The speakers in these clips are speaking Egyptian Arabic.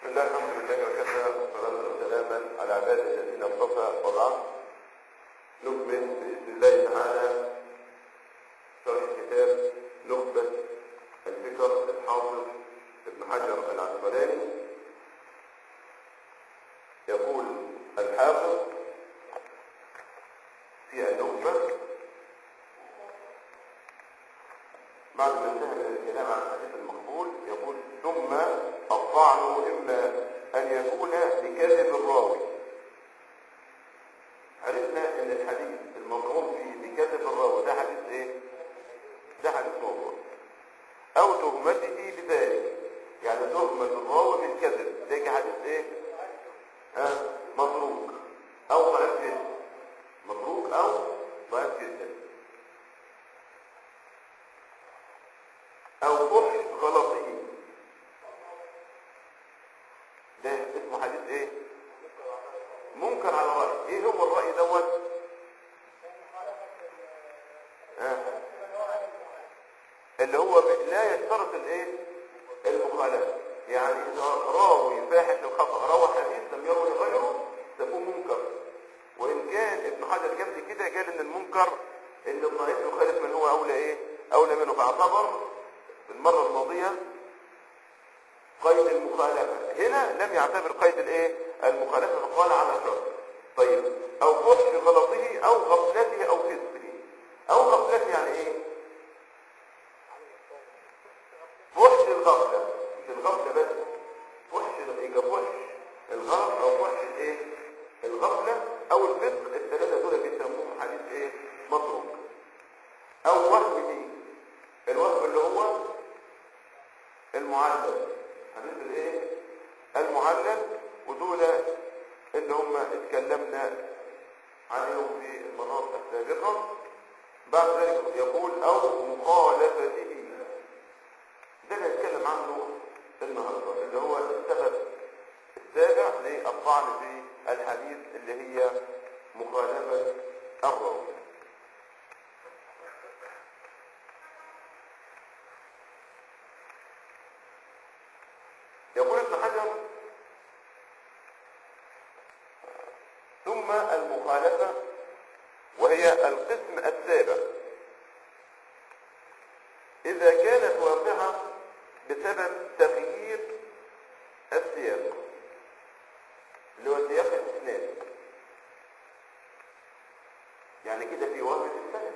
بسم الله الحمد لله وكفى والصلاة وسلاما على عباده الذين اصطفى وبعد نكمل بإذن الله تعالى شرح كتاب نخبة الفكر للحافظ ابن حجر العسقلاني يقول الحافظ في النخبة بعد ما انتهى من الكلام عن الحديث المقبول يقول ثم الطعن إما أن يكون بكذب الراوي عرفنا ان الحديث المقرون فيه بكذب الراوي ده حديث ايه ده حديث موضوع او تهمته بذلك يعني تهمة الراوي بالكذب ده حديث ايه ها متروك او ضعيف جدا متروك او ضعيف جدا او فحش غلطه ده اسمه حديث ايه منكر على رأي ايه هو الرأي دوت آه. اللي هو ب- لا يشترط الايه المخالفة يعني اذا راوي فاحش الخطأ روى حديث لم يروي غيره سموه منكر وان كان ابن حجر جنب كده قال ان المنكر ان الضعيف يخالف من هو اولى ايه اولى منه فاعتبر في المرة الماضية قيد المخالفة هنا لم يعتبر قيد الايه المخالفة فقال على شرط طيب او فحش غلطه او غفلته او كذبه او غفلته يعني ايه فحش الغفلة مش الغفلة بس فحش يبقى فحش الغلط او فحش الايه الغفلة او الفسق الثلاثة دول بيسموهم حديث ايه متروك او وهم دي الوهم اللي هو المعلل حديث الايه المعلل ودول اللي هم اتكلمنا عليهم في المرات السابقة بعد ذلك يقول او مخالفته ده اللي هنتكلم عنه النهارده اللي هو السبب السابع للطعن في الحديث اللي هي مخالفة الراوي يقول ابن حجر ثم المخالفة وهي القسم السابع إذا كانت واقعة بسبب تغيير السياق اللي هو سياق الإسناد يعني كده في وهم في السند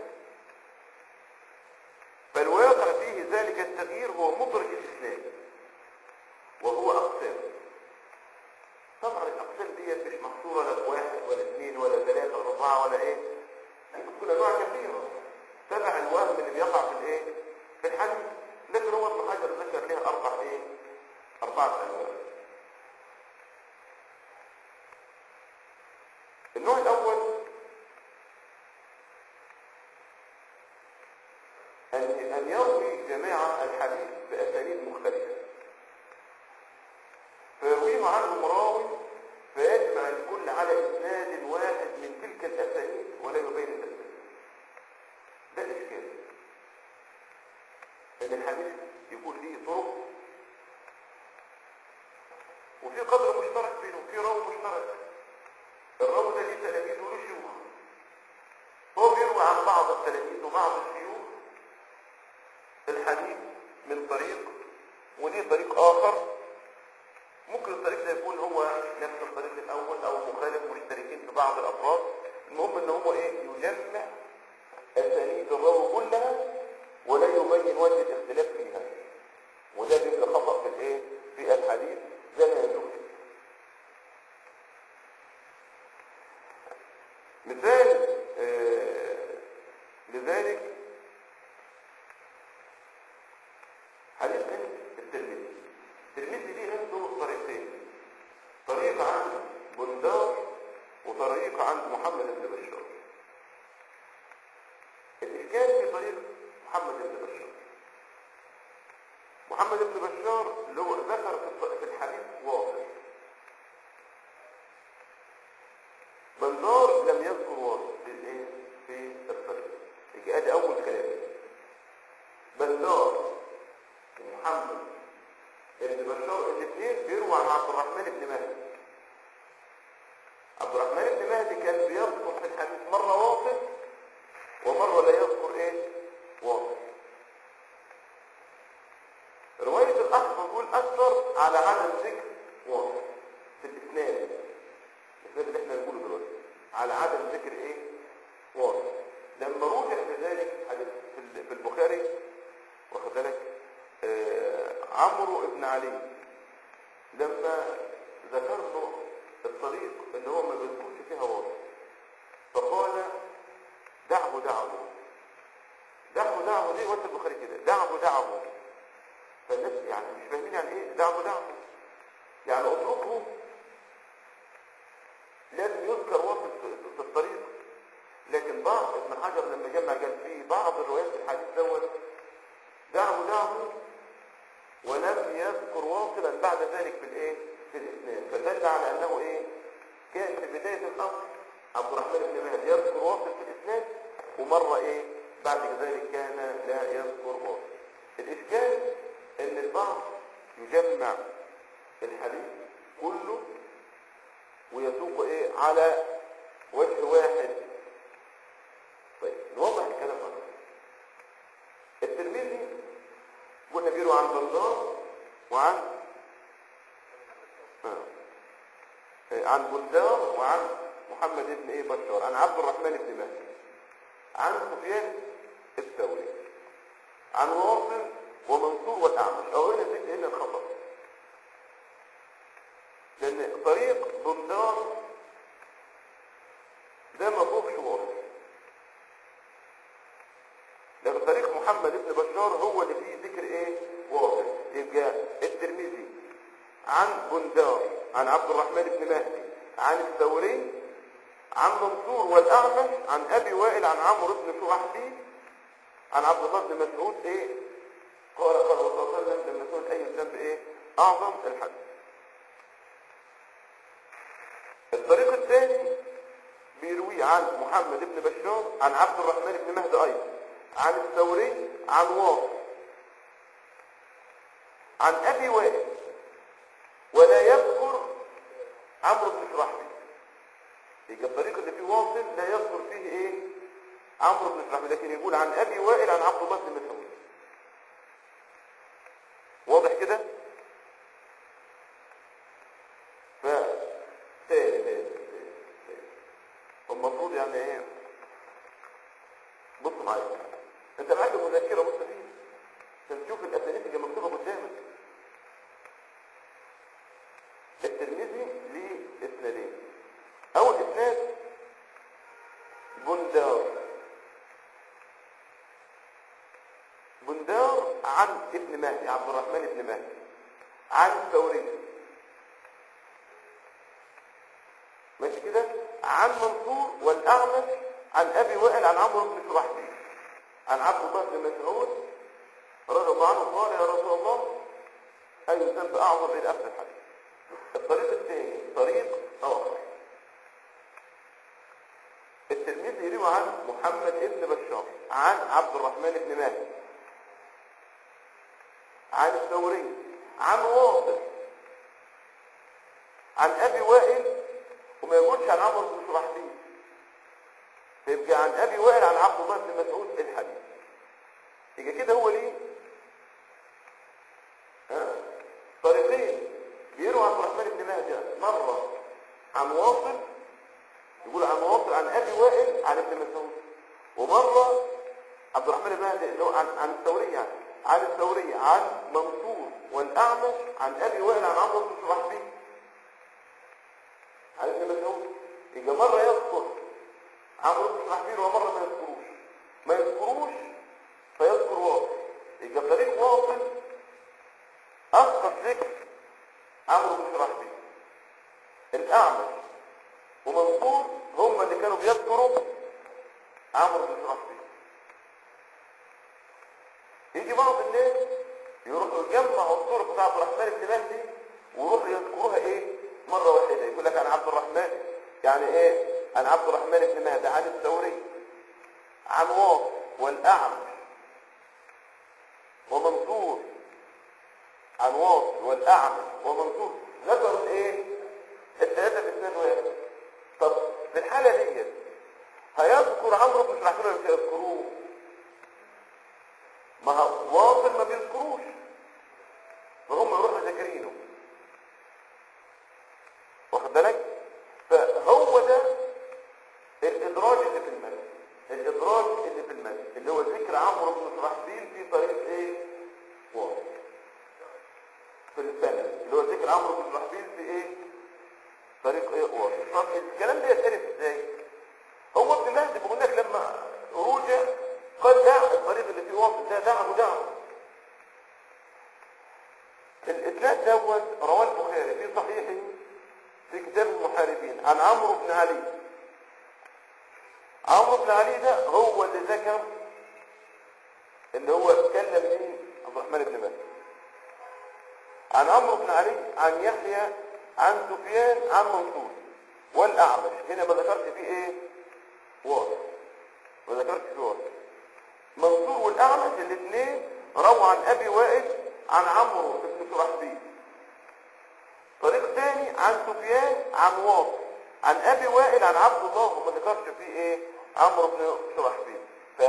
فالواقع فيه ذلك التغيير هو مدرج الإسناد وهو أقسام طبعا الأقسام دي مش محصورة لا بواحد ولا اثنين ولا ثلاثة ولا أربعة ولا إيه ممكن تكون أنواع كثيرة تبع الوهم اللي بيقع في الإيه في الحديث لكن هو ابن حجر ذكر لها أربع إيه أربعة أنواع النوع الأول أن أن يروي جماعة الحديث بأساليب مختلفة فيرويه عنهم راوي فيجمع الكل على اسناد واحد من تلك الاسانيد ولا يبين الاسانيد ده الاشكال ان الحديث يكون ليه طرق وفي قدر مشترك بينه وفي راوي مشترك الراوي ده ليه تلاميذ وله شيوخ هو بيروي عن بعض التلاميذ وبعض الشيوخ الحديث من طريق وليه طريق اخر ممكن الطريق ده يكون هو نفس الطريق الاول او مخالف مشتركين في بعض الافراد المهم ان هو ايه يجمع اسانيد الراوي كلها ولا يبين وجه الاختلاف فيها وده بيبقى خطا في الايه في الحديث زي ما يقول مثال آه لذلك حديث عن الترمذي الترمذي دي عنده طريقين طريق عند بندار وطريق عند محمد بن بشار الإشكال في طريق محمد بن بشار محمد بن بشار اللي هو ذكر في الط- في الحديث واضح بندار لم يذكر واضح في الايه في الطريق يجي ادي اول كلام بندار محمد ابن بشار الاثنين بيروى عن عبد الرحمن بن مهدي عبد الرحمن بن مهدي كان بيذكر في الحديث مرة واصل ومرة لا يذكر ايه واصل رواية الأحمر يقول أكثر على عدم ذكر واصل في الإسناد الإسناد اللي احنا بنقوله دلوقتي على عدم ذكر ايه واصل لما رجع بذلك حديث في ال- في البخاري واخد بالك آه، عمرو بن علي لما ذكر له الطريق اللي هو ما بيذكرش فيها واضح فقال دعه دعه دعه دعه دي وقت البخاري كده دعه دعه فالناس يعني مش فاهمين يعني ايه دعه دعه يعني اتركه لازم يذكر واصل في- في الطريق لكن بعض ابن حجر لما جمع قال فيه بعض الروايات في الحديث دوت دعه دعه ولم يذكر واصلا بعد ذلك في الايه في الاسناد فدل على انه ايه كان في بدايه الامر عبد الرحمن بن مهدي يذكر واصل في الاسناد ومره ايه بعد ذلك كان لا يذكر واصل الاشكال ان البعض يجمع الحديث كله ويسوق ايه على وجه واحد طيب نوضح الكلام اكتر الترمذي قلنا بيروي عن بندار وعن آه. آه، عن بندار وعن محمد بن ايه بشار عن عبد الرحمن بن مهدي عن سفيان الثوري عن واصل ومنصور والاعمش او هنا ذكر هنا الخطا لان طريق بندار ده ما فيهوش واصل لكن طريق محمد بن بشار هو اللي فيه ذكر ايه واضح يبقى الترمذي عن بندار عن عبد الرحمن بن مهدي عن الثوري عن منصور والاعمش عن ابي وائل عن عمرو بن شرحبي عن عبد الله بن مسعود ايه قال قال صلى الله عليه وسلم لما سئل اي الذنب ايه اعظم الحد الطريق الثاني بيروي عن محمد بن بشار عن عبد الرحمن بن مهدي ايضا عن الثوري عن واصل عن ابي وائل ولا يذكر عمرو بن شرحبي يبقى الطريق اللي فيه واصل لا يذكر فيه ايه عمرو بن شرحبي لكن يقول عن ابي وائل عن عبد الله بن مسعود واضح كده ف تاني تاني تاني تاني. والمفروض يعني ايه بص معايا انت معاك المذكره بص فيها عشان تشوف الاسانيد اللي مكتوبه قدامك الترمذي ليه اسنادين اول اسناد بندار بندار عن ابن مهدي عبد الرحمن ابن مهدي عن الثوري ماشي كده عن منصور والاعمش عن ابي وائل عن عمرو بن شرحبي عن عبد الله بن مسعود رضي الله عنه قال يا رسول الله اي ذنب اعظم الى اخر الحديث الطريق الثاني طريق اخر التلميذ يروي عن محمد بن بشار عن عبد الرحمن بن مالك عن الثوري عن واصل عن ابي وائل وما يقولش عن عمرو بن شرحبيل فيبقى عن ابي وائل عن عبد الله بن مسعود الحديث يبقى كده هو ليه ها طريقين بيروي عن عبد الرحمن بن مهدي مره عن واصل يقول عن واصل عن ابي وائل عن ابن مسعود ومره عبد الرحمن بن مهدي اللي هو عن عن الثوري يعني عن الثوري عن منصور والاعمش عن ابي وائل عن عمرو بن شرحبيل عن ابن مسعود يبقى مره يذكر عمرو بن شرحبيل ومره ما يذكروش ما يذكروش فيذكر واصل يبقى طريق واصل اسقط ذكر عمرو بن شرحبيل الاعمش ومنصور هم اللي كانوا بيذكروا عمرو بن شرحبيل يجي بعض الناس يروحوا يجمعوا الطرق بتاع عبد الرحمن بن مهدي ويروحوا يذكروها ايه مره واحده يقول لك عن عبد الرحمن يعني ايه عن عبد الرحمن بن مهدي عن الثوري عن واص والاعمش ومنصور عن واصل والاعمش ومنصور ذكروا الايه الثلاثه في اسناد واحد طب في الحاله دي هيذكر عمرو بن شرحبيل ولا مش هيذكروه ما هو واصل ما بيذكروش فهم يروحوا ذاكرينه واخد بالك فهو ده الادراج اللي في المتن الادراج اللي في المتن اللي هو ذكر عمرو بن شرحبيل في طريق ايه واصل في السنة اللي هو ذكر عمرو بن شرحبيل في ايه طريق ايه واصل طب الكلام ده يتعرف ازاي هو ابن مهدي بيقول لك لما رجع قال ده الطريق اللي فيه واصل ده دعم ودعم الاسناد دوت رواه البخاري في صحيحه في كتاب المحاربين عن عمرو بن علي عمرو بن علي ده هو اللي ذكر اللي هو اتكلم مين عبد الرحمن بن مهدي عن عمرو بن علي عن يحيى عن سفيان عن منصور والاعمش هنا ما ذكرت فيه ايه واضح ما ذكرت فيه واضح منصور والاعمش الاثنين رووا عن ابي وائل عن عمرو بن شرحبيل طريق ثاني عن سفيان عن واصل عن ابي وائل عن عبد الله وما ذكرش فيه ايه عمرو بن شرحبيل ف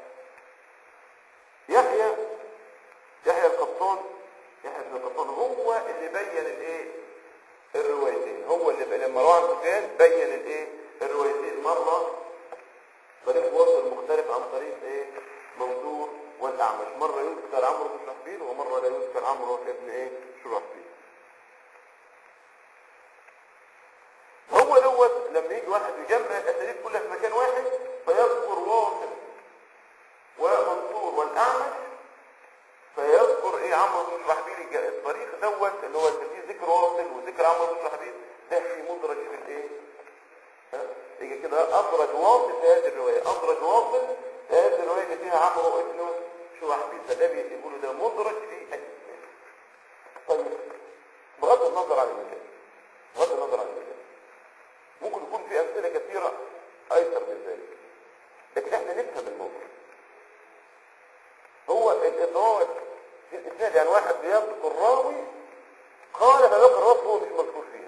يحيى يحيى القطان يحيى بن القطان هو اللي بين الايه الروايتين هو اللي بين لما روى عن سفيان بين الايه الروايتين مره طريق وصل مختلف عن طريق ايه منصور والاعمش مره يذكر عمرو بن شرحبيل ومره لا يذكر عمرو بن ايه شرحبيل هو دوت لما يجي واحد يجمع الاساليب كلها في مكان واحد فيذكر واصل ومنصور والاعمش فيذكر ايه عمرو بن شرحبيل الج- الطريق دوت اللي هو اللي فيه ذكر واصل وذكر عمرو بن شرحبيل ده في مدرج في الايه ها؟ يجي كده ادرج واصل في هذه الروايه ادرج واصل في هذه الروايه اللي فيها عمرو ابن شرحبيل فده بيقولوا ده مدرج في الاسناد طيب بغض النظر عن المكان بغض النظر عن المكان ممكن يكون في امثله كثيره ايسر من ذلك لكن احنا نفهم الموضوع هو الادراج في الاسناد يعني واحد بيذكر الراوي قال فذكر الراوي هو مش مذكور فيها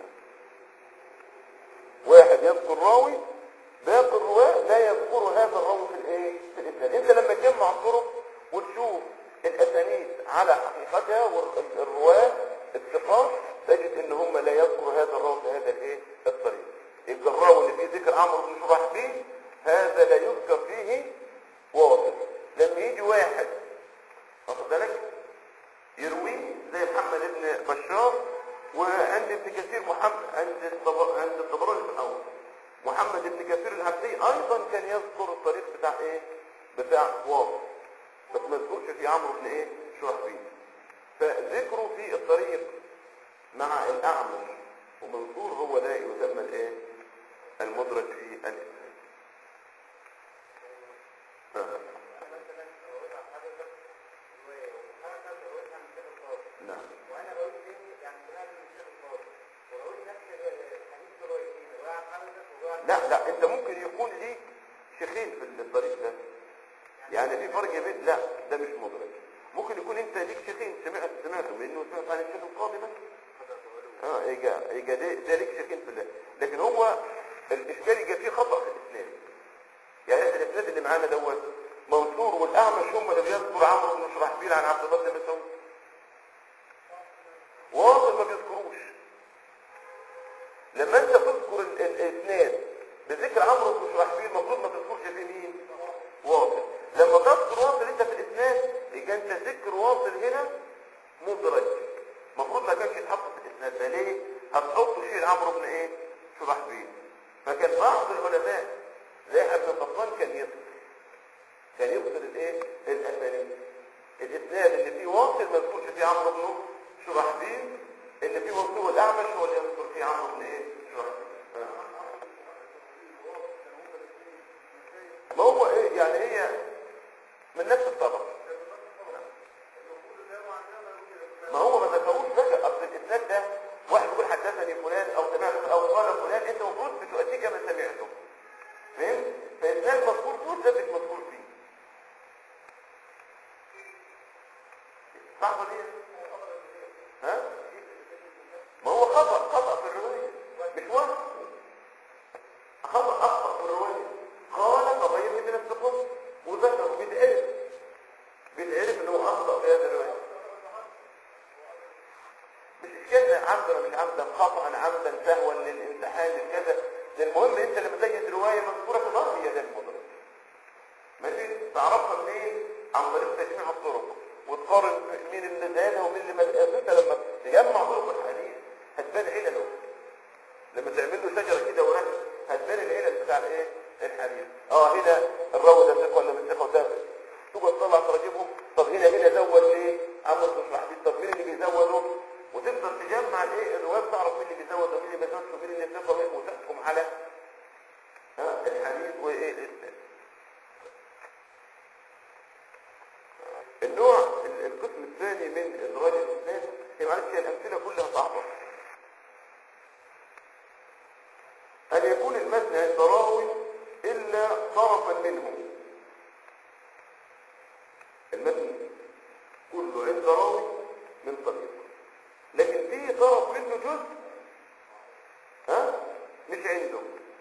واحد يذكر راوي باقي الرواه لا يذكر هذا الراوي في الايه في الاسناد انت لما تجمع الطرق وتشوف الاسانيد على حقيقتها والرواه الثقات تجد ان هم لا يذكر هذا الراوي في هذا الايه الطريق يبقى الراوي اللي فيه ذكر عمرو بن شرحبيل هذا لا يذكر فيه واضح لما يجي واحد واخد بالك يرويه زي محمد بن بشار وعند ابن كثير محمد عند الطب- عند الطبراني في الاول محمد بن كثير العبدي ايضا كان يذكر الطريق بتاع ايه بتاع واضح بس ما يذكرش في عمرو بن ايه شرحبيل فذكره في الطريق مع الاعمش ومنصور هو ده يسمى الايه المدرج في الاسلام آه. نعم وانا بقول تاني يعني سمعت من الشيخ الفاضل وبقول نفس الحديث بروايتين رواية عن حمزة ورواية عن لا لا انت ممكن يكون ليك شيخين في الطريق ده يعني في فرق بين لا ده مش مدرج ممكن يكون انت ليك شيخين سمعت سمعتهم لانه سمعت عن الشيخ القاضي بس اه يجا يجا ده, ده ليك شيخين في الله لكن هو الاشكال يجي فيه خطا في الاسناد يعني انت الاسناد اللي معانا دوت منصور والاعمش هم اللي بيذكر عمرو بن شرحبيل عن عبد الله بن مسعود واصل ما بيذكروش لما انت تذكر ال- ال- الاسناد بذكر عمرو بن شرحبيل المفروض ما تذكرش في مين واصل لما تذكر واصل انت في الاسناد يبقى انت ذكر واصل هنا مدرج المفروض ما كانش يتحط في الاسناد ده ليه هتحط شيء عمرو بن ايه شرحبيل فكان بعض العلماء زي ابن قطان كان يذكر كان يذكر الايه الاسانيد الاسناد اللي فيه واصل ما يذكرش فيه عمرو بن شرحبيل اللي فيه منصور الاعمش هو اللي يذكر فيه عمرو بن ايه شرحبيل آه. ما هو ايه يعني هي من نفس الطبق ما هو ما ذكروش ذكر اصل الاسناد ده واحد يقول حدثني فلان او سمعت او قال فلان انت المفروض بتؤدي كما سمعته فهمت فاسناد مذكور فيه ده مش مذكور فيه صح ولا ايه اشكالنا عمدا مش عمدا خطا عمدا سهوا للامتحان لكذا ده المهم انت لما تجد روايه مذكوره في النص هي ده المدرج ماشي تعرفها منين عن طريق تجميع الطرق وتقارن مين اللي زادها ومين اللي ما انت لما تجمع طرق الحديث هتبان علله لما تعمل له شجره كده ورق هتبان العلل بتاع الايه الحديث اه هنا الراوي ده ثقه ولا مش ثقه وده تقعد تطلع تراجمهم طب هنا هنا زود ايه عمرو بن الحديث طب مين اللي بيزوده وتفضل تجمع الايه الروايات تعرف مين اللي بيزود ومين اللي ما بيزودش ومين اللي ثقه ومين- وتحكم على ها الحديث وايه الاسناد النوع ال- القسم الثاني من ادراج الاسناد هي معلش هي الامثله كلها صعبه ان يكون المتن عند راوي الا طرفا منه المتن كله عند راوي من طريق لكن في طرف منه جزء ها مش عنده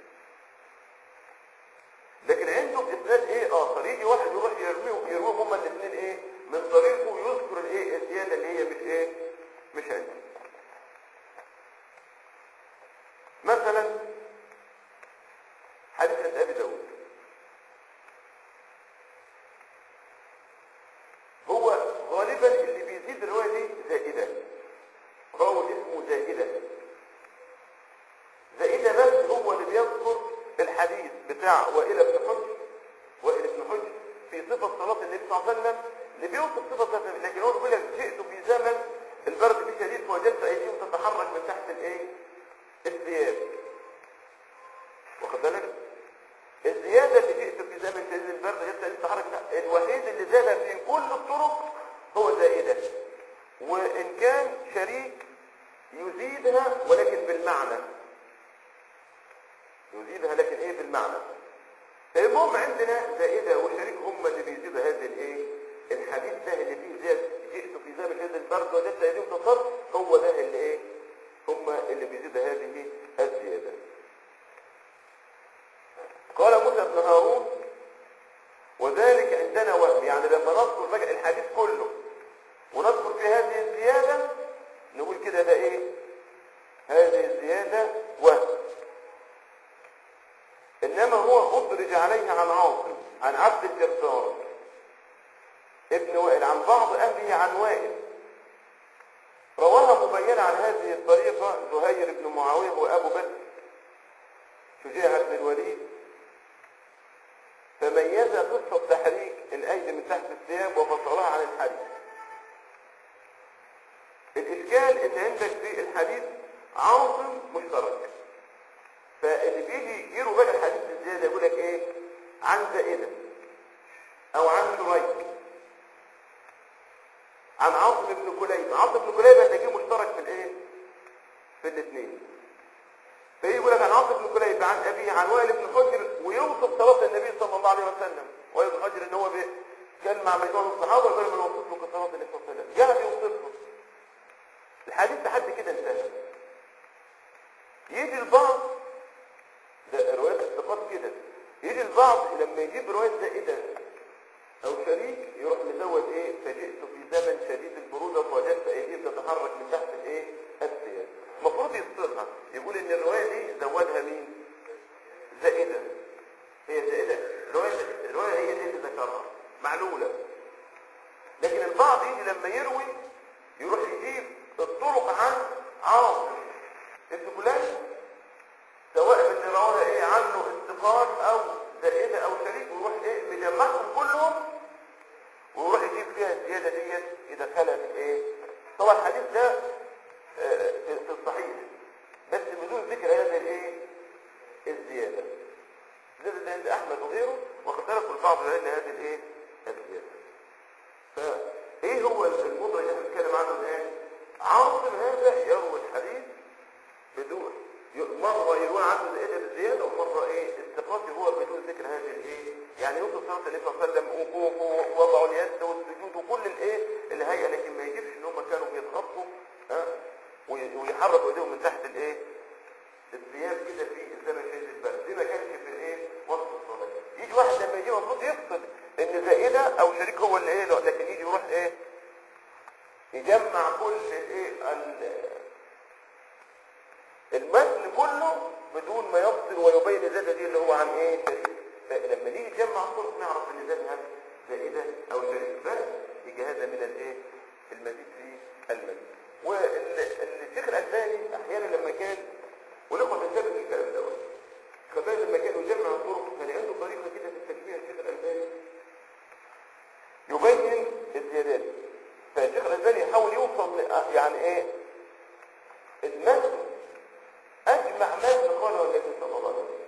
لكن عنده اسناد ايه اخر يجي واحد يروح يرميه يروهم هما الاثنين ايه من طريقه يذكر الايه الزياده اللي هي مش ايه مش عنده مثلا حديث عند ابي داود هو غالبا اللي بيزيد الروايه دي زائده راوي اسمه زائده زائده بس هو اللي بيذكر الحديث بتاع وائل بن حجر وائل بن حجر في صفه صلاه النبي صلى الله عليه وسلم اللي بيوصف صفه صلاه النبي لكن هو بيقول لك جئت في زمن البرد فيه شديد فوجدت ايديهم تتحرك من تحت الايه الثياب واخد بالك الزياده اللي جئت في زمن شديد البرد وجدت ايديهم تتحرك من تحت الوحيد اللي زاد في كل الطرق هو زائده وان كان شريك يزيدها ولكن بالمعنى يزيدها لكن ايه بالمعنى المهم عندنا زائدة وشريك هم اللي بيزيدوا هذه الايه الحديث ده اللي فيه زيادة جئت في زمن هذا البرد وجدت ايديهم تصر هو ده اللي ايه هم اللي بيزيدوا هذه الزيادة قال موسى بن هارون وذلك عندنا وهم يعني لما نذكر بقى الحديث كله ونذكر في هذه الزيادة نقول كده ده ايه هذه الزيادة وهم انما هو ادرج عليه عن عاصم عن عبد الجبار ابن وائل عن بعض اهله عن وائل رواها مبينة عن هذه الطريقة زهير بن معاوية وابو بكر شجاع بن الوليد فميز قصة تحريك الايدي من تحت الثياب وفصلها عن الحديث الاشكال ان عندك في الحديث عاصم مشترك فاللي بيجي يروي بقى الحديث الزيادة يقول لك ايه عن زائدة او عن شريك عن عاصم بن كليب عاصم بن كليب هتلاقيه مشترك في الايه في الاثنين فيجي يقول لك عن عاصم بن كليب عن ابيه عن وائل بن حجر ويوصف صلاة النبي صلى الله عليه وسلم وائل بن حجر ان هو بي- كان مع مجموعة من الصحابة وقال من وصف له كصلاة النبي صلى الله عليه وسلم جاء بيوصفه الحديث لحد كده انتهى يجي البعض ده روايات الثقات كده يجي البعض لما يجيب رواية زائدة او شريك يروح مزود ايه فجئت في زمن شديد البرودة فوجدت ايديهم تتحرك من تحت الايه الثياب المفروض يفصلها يقول ان الرواية دي زودها مين زائدة هي زائدة الرواية الرواية هي دي اللي ذكرها معلولة لكن البعض يجي لما يروي يروح يجيب الطرق عن عاصم ابن فلان سواء اللي رواها ايه عنه استقال او زائدة او شريك ويروح ايه مجمعهم كلهم ويروح يجيب فيها الزيادة ديت يدخلها في ايه طبعا الحديث ده آه، في في الصحيح بس بدون ذكر هذه الايه الزيادة ده اللي عند احمد وغيره واختلفوا البعض لان هذه الايه الزيادة فايه هو المدرج اللي بنتكلم عنه الان عاصم هذا يروي الحديث بدون مرة يروي عنه زائدة بالزيادة ومرة ايه استقاطي هو بدون ذكر هذه الايه يعني يوصف صلى الله عليه وسلم وقوفه ووضعوا اليد والسجود وكل الايه الهيئة لكن ما يجيبش ان هم كانوا بيتغطوا ها وي- ويحركوا ايديهم من تحت الايه الثياب كده في الزمن شديد البرد دي ما كانش في الايه وسط الصلاة يجي واحد لما يجي المفروض يفصل ان زائدة او شريك هو اللي ايه لكن يجي يروح ايه يجمع كل الايه ال- عنه بدون ما يفصل ويبين الزيادة دي اللي هو عن ايه شريك فلما نيجي نجمع الطرق نعرف ان ده هل زائدة او شريك بس يجي هذا من الايه المزيد في المزيد والشيخ الألباني احيانا لما كان ونقعد نتابع الكلام دوت كمان لما كان يجمع الطرق كان عنده طريقة كده في التجميع الشيخ الألباني يبين الزيادات فالشيخ الألباني يحاول يوصل ل- يعني ايه المتن اجمع متن قاله النبي صلى الله عليه وسلم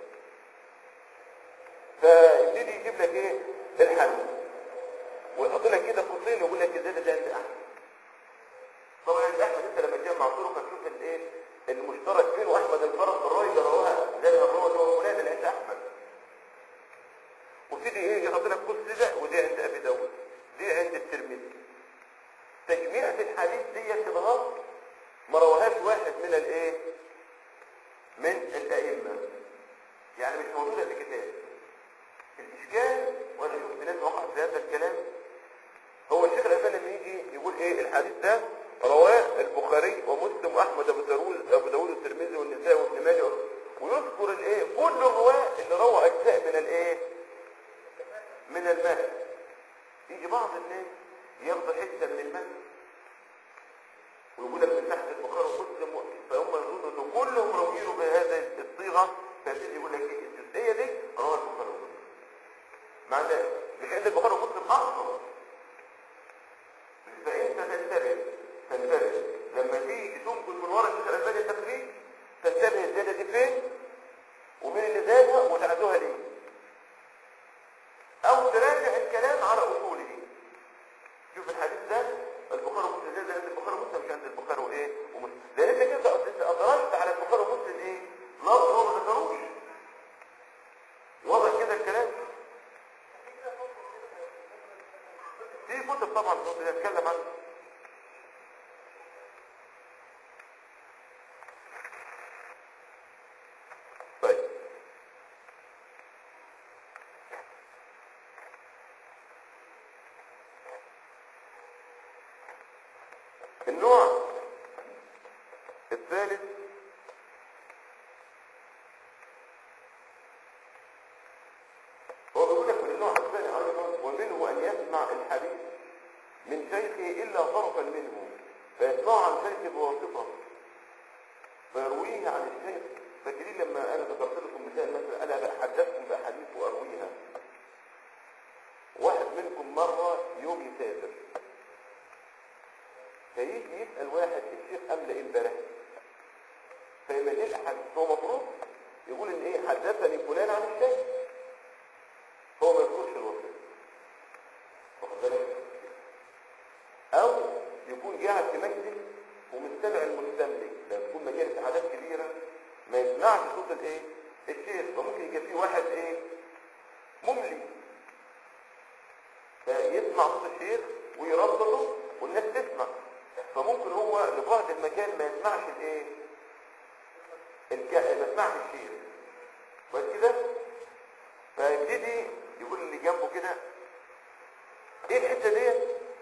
فيبتدي يجيب لك ايه الحديث ويحط لك كده قوسين ويقول لك الزياده ده عند احمد طبعا عند احمد انت لما تجمع طرق هتشوف الايه المشترك فين واحمد انفرد بالراي ده رواها زي الراوي اللي هو فلان اللي عند احمد وابتدي ايه يحط لك قوس كده ودي عند ابي داود دي عند الترمذي تجميع الحديث دي كده ما رواهاش واحد من الايه من الائمه يعني مش موجوده في كتاب الاشكال وانا شفت ناس وقعت في هذا الكلام هو الشيخ الالباني لما يجي يقول ايه الحديث ده رواه البخاري ومسلم واحمد ابو داوود ابو داوود والترمذي والنسائي وابن ماجه ويذكر الايه كل الرواه اللي روى اجزاء من الايه من المال يجي بعض الناس ياخدوا حته من المال ويقول لك من تحت البخاري ومسلم و- فهم يظنوا ان كلهم راويين بهذه الصيغه فيبتدي يقول لك ايه الجزئيه دي رواه البخاري ومسلم مع ان مش عند البخاري ومسلم اصلا فانت تنتبه تنتبه لما تيجي تنقل من ورا الشيخ الالباني التخريج تنتبه الزياده دي فين ومين اللي زادها وتعدوها ليه او تراجع الكلام على اصوله شوف الحديث ده البخاري ومسلم زي عند البخاري ومسلم مش عند البخاري وايه ومسلم لان انت كده انت ادرجت على البخاري ومسلم ايه لفظ هو ما ذكروش واضح كده الكلام في كتب طبعا بنتكلم عنها طيب النوع الثالث هو بيقول لك من النوع الثاني ايضا ومنه ان يسمع الحديث من شيخه الا طرفا منه فيسمعه عن شيخه بواسطه فيرويه عن الشيخ فاكرين لما انا ذكرت لكم مثال مثلا انا حدثتكم باحاديث وارويها واحد منكم مره يوم يسافر فيجي يسأل واحد الشيخ أملى إيه امبارح فلما يلقى حديث هو مفروض يقول إن إيه حدثني فلان عن الشيخ هو ما يذكرش الوصف واخد بالك أو يكون قاعد في مجلس ومستمع المستملك لما تكون مجالس أعداد كبيرة ما يسمعش صوت الإيه الشيخ فممكن يجي فيه واحد إيه مملي فيسمع صوت الشيخ ويردده والناس تسمع فممكن هو لبعد المكان ما يسمعش الايه الك... ما يسمعش الشيخ بس كده فيبتدي يقول اللي جنبه كده ايه الحته ديت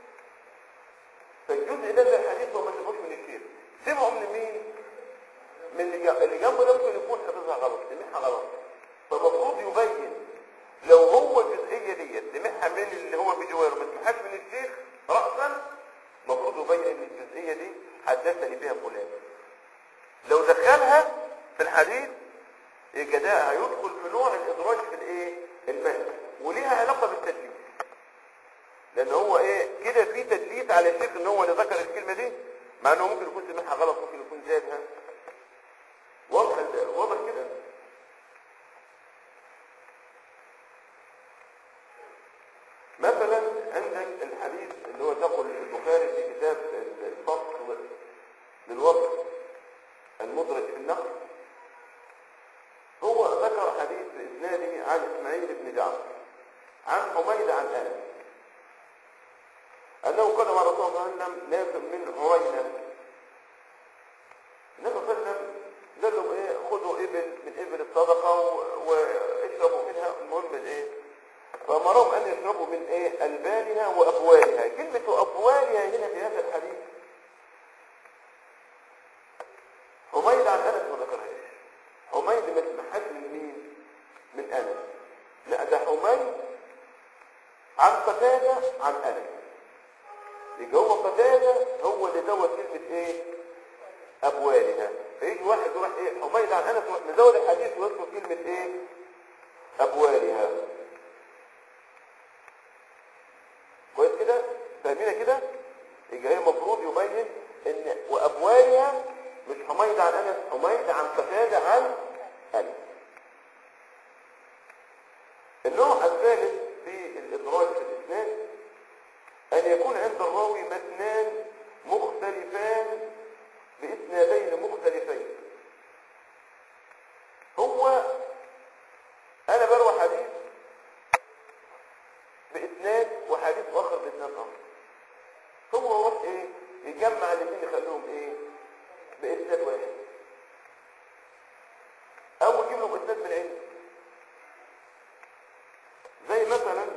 فالجزء ده من الحديث هو ما سمعوش من الشيخ سمعوا من مين من اللي جنبه اللي جنبه ده ممكن يكون حفظها غلط سمعها غلط فالمفروض يبين لو هو الجزئيه ديت سمعها من اللي هو بجواره ما سمعهاش من الشيخ راسا المفروض يبين ان الجزئيه دي حدثني بها فلان لو دخلها في الحديث يبقى ده هيدخل في نوع الادراج في الايه المهد وليها علاقه بالتدليس لان هو ايه كده في تدليس على الشيخ ان هو اللي ذكر الكلمه دي مع انه ممكن يكون سمعها غلط ممكن يكون زادها واضح واضح كده مثلا عندك الحديث اللي هو تقول البخاري في كتاب الفصل للوضع المدرج في النقل هو ذكر حديث بإسناده عن إسماعيل بن جعفر عن حميد عن أنس أنه قال مع رسول الله صلى الله عليه وسلم ناس من عرينة النبي صلى الله عليه وسلم قال لهم ايه خذوا ابل من ابل الصدقه و- واشربوا منها المهم الايه فأمرهم أن يشربوا من إيه ألبانها وأبوالها كلمة أبوالها هنا في هذا الحديث حميد عن أنس ما ذكرهاش عن انس يبقى هو قتادة هو اللي زود كلمة ايه ابوالها فيجي واحد يروح ايه حميد عن انس يروح مزود الحديث ويذكر كلمة ايه ابوالها كويس كده فاهمين كده يبقى هي المفروض يبين ان وابوالها مش حميد عن انس حميد عن قتادة عن انس النوع الثالث في الادراج في الاسناد ان يكون عند الراوي متنان مختلفان باسنادين مختلفين هو انا بروي حديث باسناد وحديث اخر باسناد اخر هو يروح ايه يجمع الاثنين يخليهم ايه باسناد واحد او يجيب لهم اسناد من عنده زي مثلا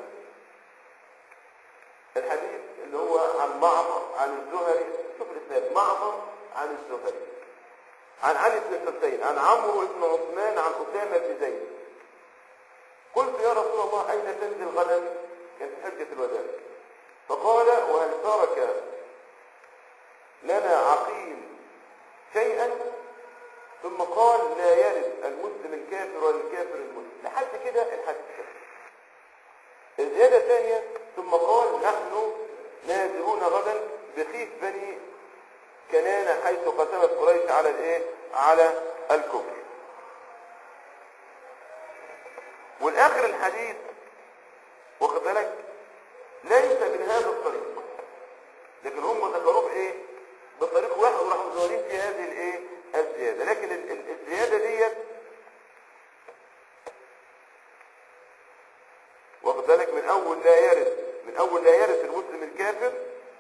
الحديث اللي هو عن معمر عن الزهري شوف الاسناد معمر عن الزهري عن علي بن الحسين عن عمرو بن عثمان عن اسامه بن زيد قلت يا رسول الله اين تنزل غدا كانت حجه الوداع فقال وهل ترك لنا عقيل شيئا ثم قال لا يرد المسلم الكافر ولا الكافر المسلم لحد كده الحديث كده الزيادة الثانية ثم قال نحن نازلون غدا بخيف بني كنانة حيث قسمت قريش على الايه على الكفر والاخر الحديث واخد بالك ليس من هذا الطريق لكن هم ذكروه بايه بطريق واحد وراحوا مزورين في هذه الايه الزيادة لكن ال- ال- الزيادة ديت واخد بالك من اول لا يرث من اول لا يرث المسلم الكافر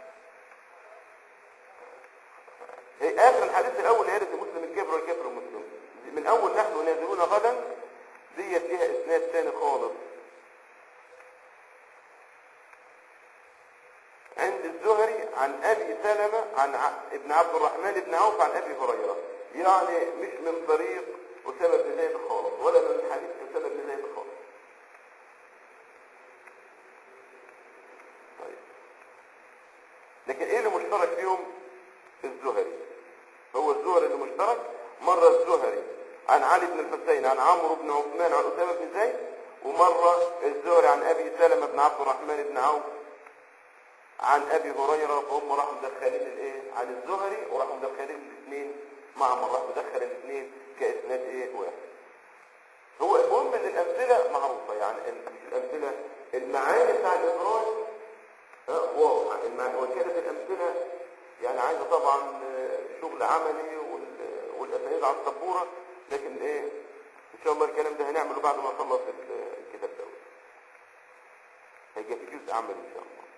هي اخر الحديث الاول لا يرث المسلم الكافر والكافر المسلم من اول نحن نازلون غدا ديت ليها اسناد ثاني خالص عند الزهري عن ابي سلمة عن ع- ابن عبد الرحمن بن عوف عن ابي هريرة يعني مش من طريق اسامة بن زيد خالص ولا من حديث اسامة بن زيد خالص طيب لكن ايه اللي مشترك فيهم الزهري هو الزهري اللي مشترك مرة الزهري عن علي بن الحسين عن عمرو بن عثمان عن أسامة بن زيد ومرة الزهري عن أبي سلمة بن عبد الرحمن بن عوف عن أبي هريرة فهم راحوا مدخلين الإيه عن الزهري وراحوا مدخلين الاثنين مع مرة راح مدخل الاثنين كإسناد إيه واحد هو المهم ان الامثله معروفه يعني ال- مش الامثله المعاني بتاع الادراج آه، واضحه المع- وكانت الامثله يعني عايزه طبعا آه، شغل عملي وال- والاسانيد على السبوره لكن ايه ان شاء الله الكلام ده هنعمله بعد ما نخلص ال- الكتاب ده هيجي في جزء عملي ان شاء الله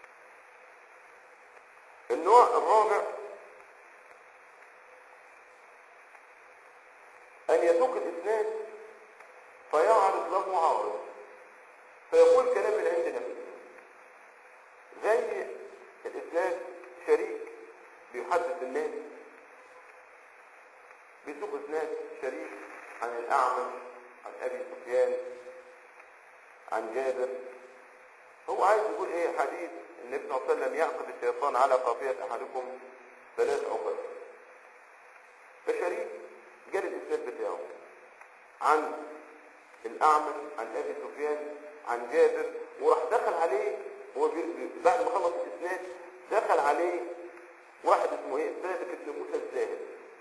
النوع الرابع ان يسوق الاسناد فيعرض له عارض فيقول كلام من عند نفسه زي الاسناد شريك بيحدث الناس بيسوق اسناد شريك عن الاعمش عن ابي سفيان عن جابر هو عايز يقول ايه حديث النبي صلى الله عليه وسلم يعقد الشيطان على قافية احدكم ثلاث عقد فشريك جال الاسناد بتاعه عن الاعمش عن ابي سفيان عن جابر وراح دخل عليه هو بي- بي- بعد ما خلص الاسناد دخل عليه واحد اسمه ايه ثابت بن موسى الزاهد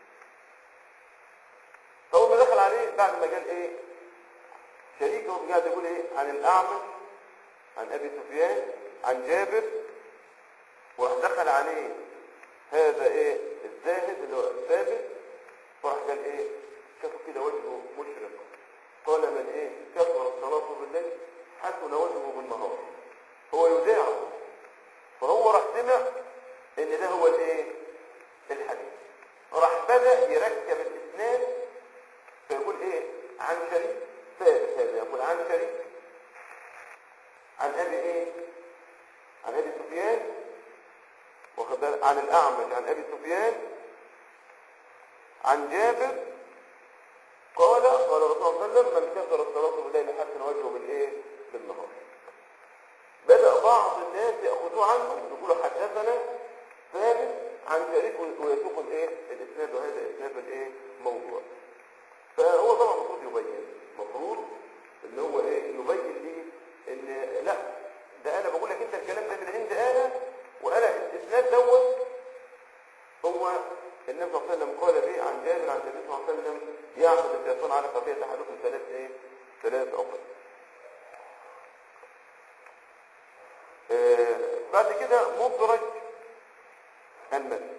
فاول ما دخل عليه بعد ما قال ايه شريك هو قاعد يقول ايه عن الاعمش عن ابي سفيان عن جابر وراح دخل عليه هذا ايه الزاهد اللي هو الثابت فراح قال ايه شافوا كده وجهه مشرق قال من ايه كفر الصلاة بالليل حسن وجهه بالنهار هو يذاعه فهو راح سمع ان ده هو الايه الحديث راح بدأ يركب الاسناد فيقول ايه عن شريك ثابت هذا يقول عن شريك عن ابي ايه عن ابي سفيان واخد بالك؟ عن الاعمش عن ابي سفيان عن جابر قال قال الرسول صلى الله عليه وسلم من كسر الصلاة بالليل حسن وجهه بالايه بالنهار بدأ بعض الناس ياخذوه عنه يقولوا حدثنا ثابت عن شريك ويسوق الايه الاسناد وهذا اسناد الايه موضوع فهو طبعا المفروض يبين المفروض ان هو ايه يبين لي ان لا ده انا بقول لك انت الكلام ده من عند انا وانا الاسناد دوت هو النبي صلى الله عليه وسلم قال به عن جابر عن النبي صلى الله عليه وسلم يعقد الشيطان على قضيه احدكم ثلاث ايه ثلاث عقد آه بعد كده مدرج المد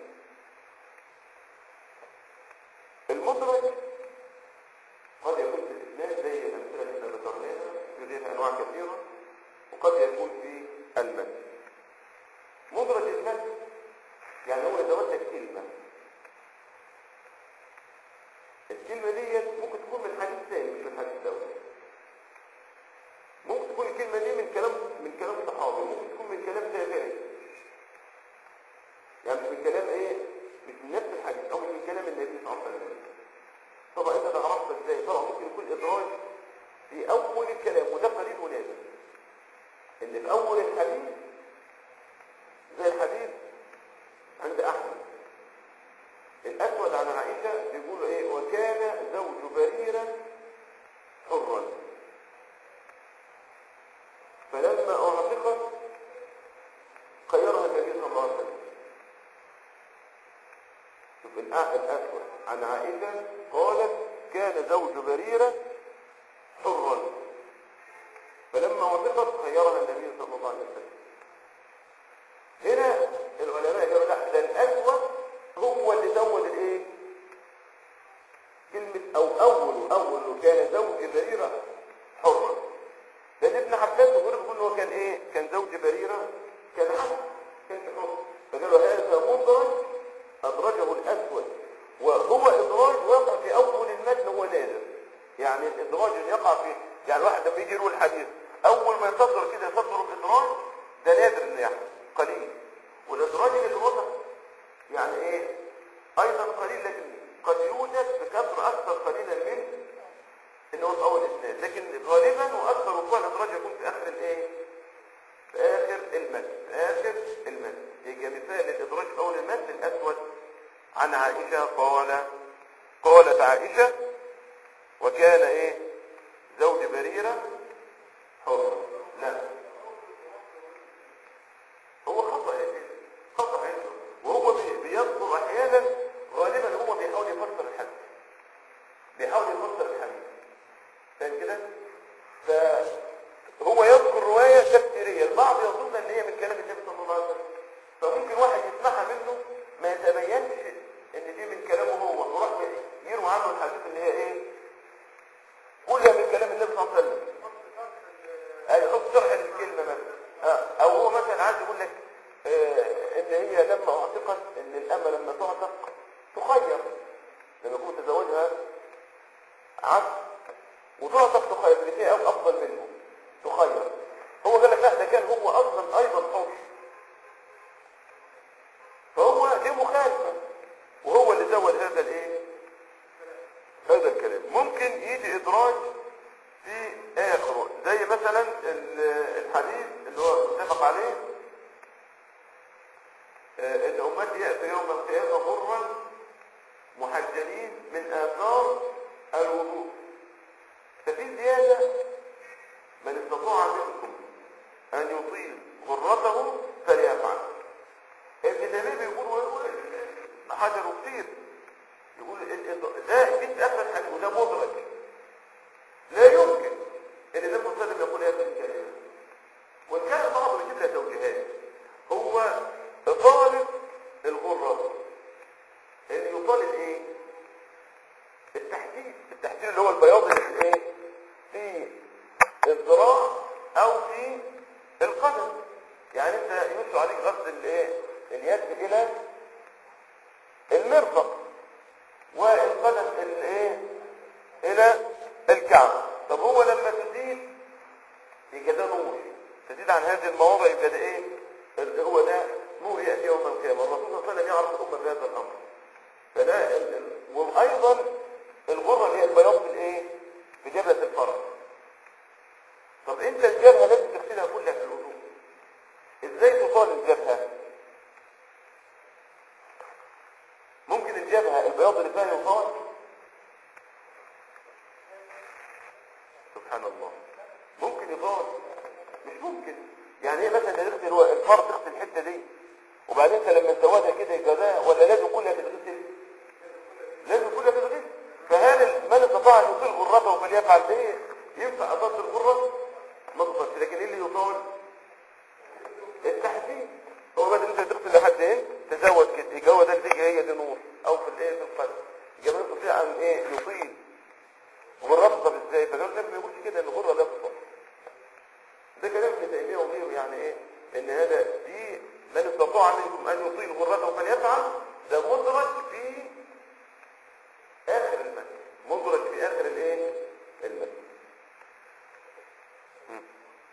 المدرج قد يكون في الاسناد زي الامثله اللي احنا ذكرناها يوجد انواع كثيره وقد يكون في المد مدرج المد يعني هو يتوسع كلمه الكلمه ديت ممكن تكون من حديث ثاني مش من حديث دوت ممكن تكون الكلمه دي من كلام من كلام صحابي ممكن تكون من كلام تابعي يعني مش من كلام ايه مش من نفس الحديث او مش من كلام النبي صلى الله عليه وسلم طبعا انت ده عرفت ازاي طبعا ممكن يكون ادراج في اول الكلام وده قليل ونادر ان في اول الحديث زي الحديث عند احمد الاسود عن عائشه بيقولوا ايه وكان زوج بريره حرا فلما اعتقت خيرها النبي صلى الله عليه وسلم شوف الأ- الأسود عن عائشة قالت كان زوج بريرة حرا فلما وثقت خيرها النبي صلى الله عليه وسلم هنا العلماء قالوا لا ده الأسود هو اللي زود الايه كلمة او اول اول كان زوج بريرة حرا لان ابن عباس بيقول بيقول هو كان ايه كان زوج بريرة كان عبد كان حر فقالوا هذا مدرج ادرجه الاسود وهو ادراج واقع في اول المتن هو نادر يعني الادراج اللي يقع في يعني واحد لما يجي يروي الحديث اول ما يصدر كده يصدر الادراج ده نادر انه يحصل قليل والادراج اللي وصل يعني ايه ايضا قليل لكن قد يوجد بكثره اكثر قليلا من انه هو في اول اسناد لكن غالبا واكثر وقوع الادراج يكون في اخر الايه في اخر المتن في اخر المتن يجي مثال الادراج في اول المتن الاسود عن عائشه قال قالت عائشه وكان ايه زوج بريره حر لا هو خطأ يا سيدي خطأ عنده وهو بي- بيذكر احيانا غالبا هو بيحاول يفسر الحديث بيحاول يفسر الحديث فاهم كده فهو يذكر رواية تفسيرية البعض يظن ان هي من كلام النبي صلى الله عليه وسلم فممكن واحد يسمعها منه ما يتبينش ان دي من كلامه هو وراح يروي عنه الحديث ان هي ايه كلها من كلام النبي صلى الله عليه وسلم اي حط شرح للكلمة مثلا آه، او هو مثلا عايز يقول لك آه، ان هي لما اعتقت ان الامة لما تعتق تخير لما يكون تزوجها عبد وتعتق تخير اللي فيها افضل منه تخير هو قال لك لا ده كان هو اصلا ايضا حر فهو دي مخالفه وهو اللي زود هذا الايه هذا الكلام ممكن يجي ادراج في اخره زي مثلا ال- الحديث اللي هو متفق عليه آه، ان امتي ياتي يوم القيامه غرا محجلين من اثار الوضوء ففي زياده من استطاع منكم ان يطيل غرته فليفعل ابن تيميه بيقول ويقول حجر كتير يقول ال- ال- ده في اخر حاجه وده مدرج لا يمكن ان النبي صلى الله عليه وسلم يقول هذا الكلام وان كان بعض يجيب لها توجيهات هو طالب الغرة ان يطالب ايه التحديد التحديد اللي هو البياض اللي في ايه في الذراع او في القدم يعني انت يمس عليك غسل الايه اليد الى المرفق والقدم الايه الى الكعب طب هو لما تزيد يبقى ده نور تزيد عن هذه المواضع يبقى ده ايه ال- هو ده نور ياتي يوم القيامه الرسول صلى الله عليه وسلم يعرف الامه بهذا الامر فده ال- ال- وايضا الغره اللي هي البياض في الايه في جبهه الفرس طب انت الجبهه لازم تغسلها كلها في الوضوء ممكن الجبهة البياض اللي فيها يطال سبحان الله ممكن يطال مش ممكن يعني ايه مثلا تغسل الو- الفرد تغسل الحته دي وبعدين انت لما تسودها كده يبقى ده ولا لازم كلها تتغسل لازم كلها تتغسل فهل ال- من استطاع ان يطيل غرته فليفعل ده ينفع اطال الغره ما تطالش لكن ايه اللي يطال التحديد هو بدل انت تغسل لحد هنا تزود كده يبقى هو ده اللي هي دي نور او في الايه في القلب يبقى ما يستطيع ان ايه يطيل غرته طب ازاي فقال النبي ما يقولش كده ان الغره لا تطال ده كلام ابن تيميه وغيره يعني ايه ان هذا دي من استطاع منكم ان يطيل غرته فليفعل ده مدرج في اخر المسجد مدرج في اخر الايه المسجد مم.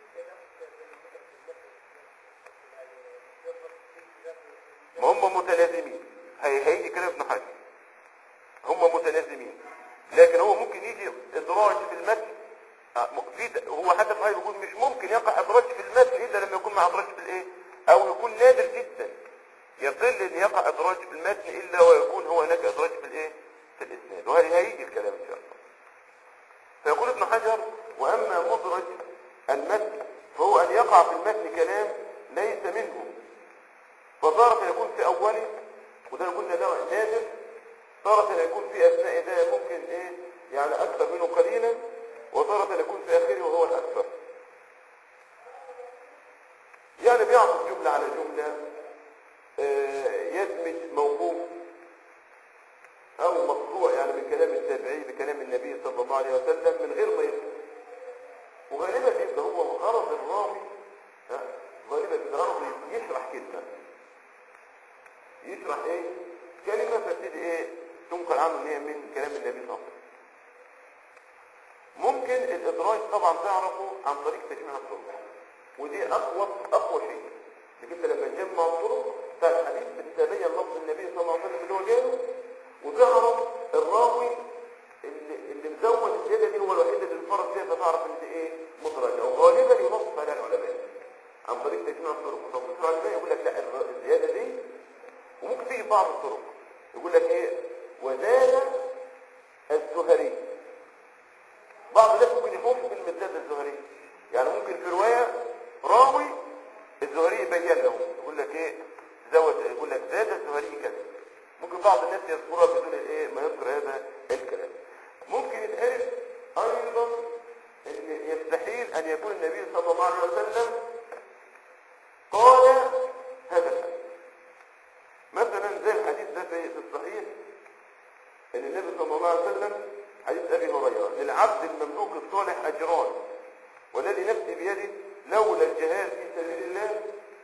ما هم متلازمين هي هيجي كلام ابن حجر هم متلازمين لكن هو ممكن يجي ادراج في المتن آه، م- في د- هو حتى ابن حجر بيقول مش ممكن يقع ادراج في المتن الا لما يكون مع ادراج في الايه او يكون نادر جدا يضل ان يقع ادراج في المتن الا ويكون هو هناك ادراج في الايه في الاسناد وهذه هيجي الكلام ان شاء الله فيقول ابن حجر واما مدرج المتن فهو ان يقع في المتن كلام ليس منه فتارة يكون في أوله وده قلنا ده نادر تارة يكون في أثناء ده ممكن إيه يعني أكثر منه قليلا وتارة يكون في آخره وهو الأكثر يعني بيعطف جملة على جملة آه، يدمج موقوف أو مقطوع يعني من كلام التابعي بكلام النبي صلى الله عليه وسلم من غير ما يقطع وغالبا بيبقى هو غرض الراوي ها، غالبا بيبقى غرضه يشرح كلمة يشرح ايه كلمة فتبتدي ايه تنقل عنه ان هي من كلام النبي صلى الله عليه وسلم ممكن الادراج طبعا تعرفه عن طريق تجميع الطرق ودي اقوى اقوى شيء لكن انت لما تجمع الطرق بتاع الحديث بتتبين لفظ النبي صلى الله عليه وسلم اللي هو جاله وتعرف الراوي اللي, اللي مزود الزياده دي هو الوحيد اللي انفرد فيها فتعرف ان دي ايه مدرجه وغالبا ينص عليها العلماء عن طريق تجميع الطرق وتوصيل العلماء يقول لك لا الزياده دي وممكن تيجي بعض الطرق يقول لك ايه وزاد الزهري بعض الناس ممكن يخوف كلمة زاد الزهري يعني ممكن في رواية راوي الزهري يبين له يقول لك ايه زود يقول لك زاد الزهري كذا ممكن بعض الناس يذكرها بدون الايه ما يذكر هذا الكلام ممكن يتعرف ايضا ان يستحيل ان يكون النبي صلى الله عليه وسلم قال هذا الحديث مثلا زي الحديث ده في في الصحيح ان النبي صلى الله عليه وسلم حديث ابي هريره للعبد المملوك الصالح اجران والذي نفسي بيده لولا الجهاد في سبيل الله